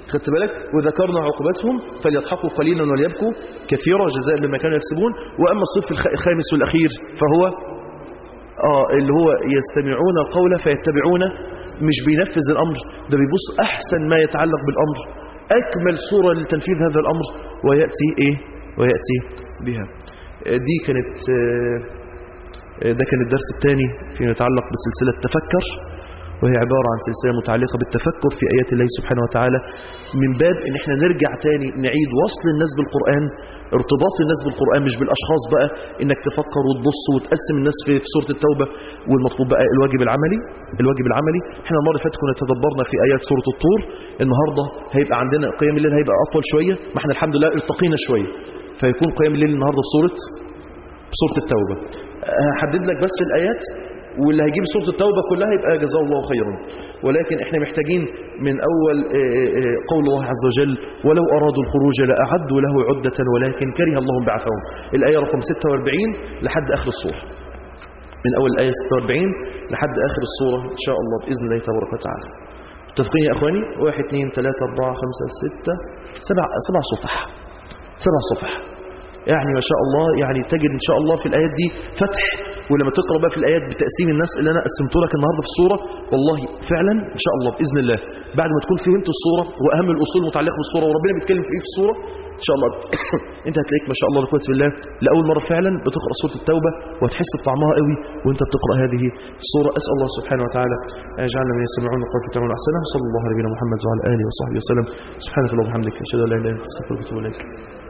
خدت بالك وذكرنا عقوبتهم فليضحكوا قليلا وليبكوا كثيرا جزاء بما كانوا يكسبون واما الصف الخ- الخامس والاخير فهو اه اللي هو يستمعون القول فيتبعون مش بينفذ الامر ده بيبص احسن ما يتعلق بالامر اكمل صوره لتنفيذ هذا الامر وياتي ايه وياتي بها آه، دي كانت آه، آه، ده كان الدرس الثاني فيما يتعلق بسلسله تفكر وهي عبارة عن سلسلة متعلقة بالتفكر في آيات الله سبحانه وتعالى من باب ان احنا نرجع تاني نعيد وصل الناس بالقرآن ارتباط الناس بالقرآن مش بالأشخاص بقى انك تفكر وتبص وتقسم الناس في في سورة التوبة والمطلوب بقى الواجب العملي الواجب العملي احنا المرة اللي فاتت كنا تدبرنا في آيات سورة الطور النهاردة هيبقى عندنا قيام الليل هيبقى أطول شوية ما احنا الحمد لله ارتقينا شوية فيكون قيام الليل النهاردة في سورة بسورة التوبة هحدد لك بس الآيات واللي هيجيب سورة التوبة كلها يبقى جزاه الله خيرا ولكن احنا محتاجين من أول آه، آه، قول الله عز وجل ولو أرادوا الخروج لأعدوا له عدة ولكن كره الله بعثهم الآية رقم 46 لحد آخر السورة من أول الآية 46 لحد آخر السورة إن شاء الله بإذن الله تبارك وتعالى متفقين يا أخواني واحد اثنين ثلاثة أربعة خمسة ستة سبع سبع صفح سبع صفح يعني ما شاء الله يعني تجد ان شاء الله في الايات دي فتح ولما تقرا بقى في الايات بتقسيم الناس اللي انا قسمته لك النهارده في الصوره والله فعلا ان شاء الله باذن الله بعد ما تكون فهمت الصوره واهم الاصول المتعلقه بالصوره وربنا بيتكلم في ايه في الصوره ان شاء الله انت هتلاقيك ما شاء الله لا قوه الا بالله لاول مره فعلا بتقرا سوره التوبه وهتحس بطعمها قوي وانت بتقرا هذه الصوره اسال الله سبحانه وتعالى ان يجعلنا من يستمعون القول فيتبعون احسنه وصلى الله على نبينا محمد وعلى اله وصحبه وسلم سبحانك اللهم وبحمدك اشهد ان لا اله الا انت استغفرك واتوب اليك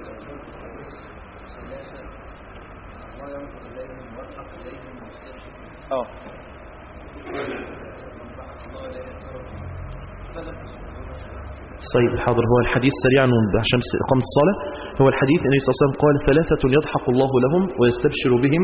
اه طيب حاضر هو الحديث سريعا عشان إقامة الصلاة هو الحديث النبي صلى الله عليه وسلم قال ثلاثة يضحك الله لهم ويستبشر بهم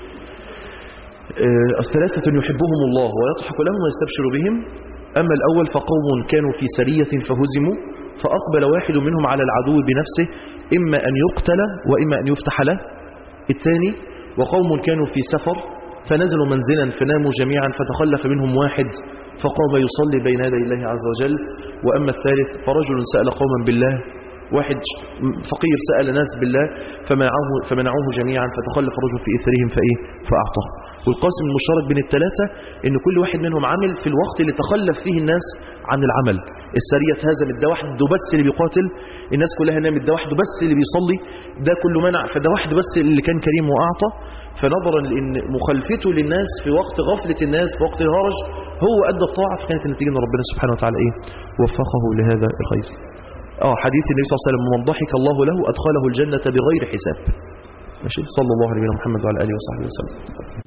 آه، الثلاثة يحبهم الله ويضحك لهم ويستبشر بهم أما الأول فقوم كانوا في سرية فهزموا فأقبل واحد منهم على العدو بنفسه إما أن يقتل وإما أن يفتح له الثاني وقوم كانوا في سفر فنزلوا منزلا فناموا جميعا فتخلف منهم واحد فقام يصلي بين يدي الله عز وجل وأما الثالث فرجل سأل قوما بالله واحد فقير سأل ناس بالله فمنعوه, فمنعوه جميعا فتخلف رجل في إثرهم فإيه فأعطاه والقاسم المشترك بين الثلاثة ان كل واحد منهم عمل في الوقت اللي تخلف فيه الناس عن العمل السرية هزمت ده واحد بس اللي بيقاتل الناس كلها نامت ده واحد بس اللي بيصلي ده كله منع فده واحد بس اللي كان كريم وأعطى فنظرا لأن مخالفته للناس في وقت غفلة الناس في وقت الهرج هو أدى الطاعة فكانت النتيجة أن ربنا سبحانه وتعالى إيه وفقه لهذا الخير اه حديث النبي صلى الله عليه وسلم من ضحك الله له أدخله الجنة بغير حساب ماشي صلى الله عليه وسلم محمد وعلى آله وصحبه وسلم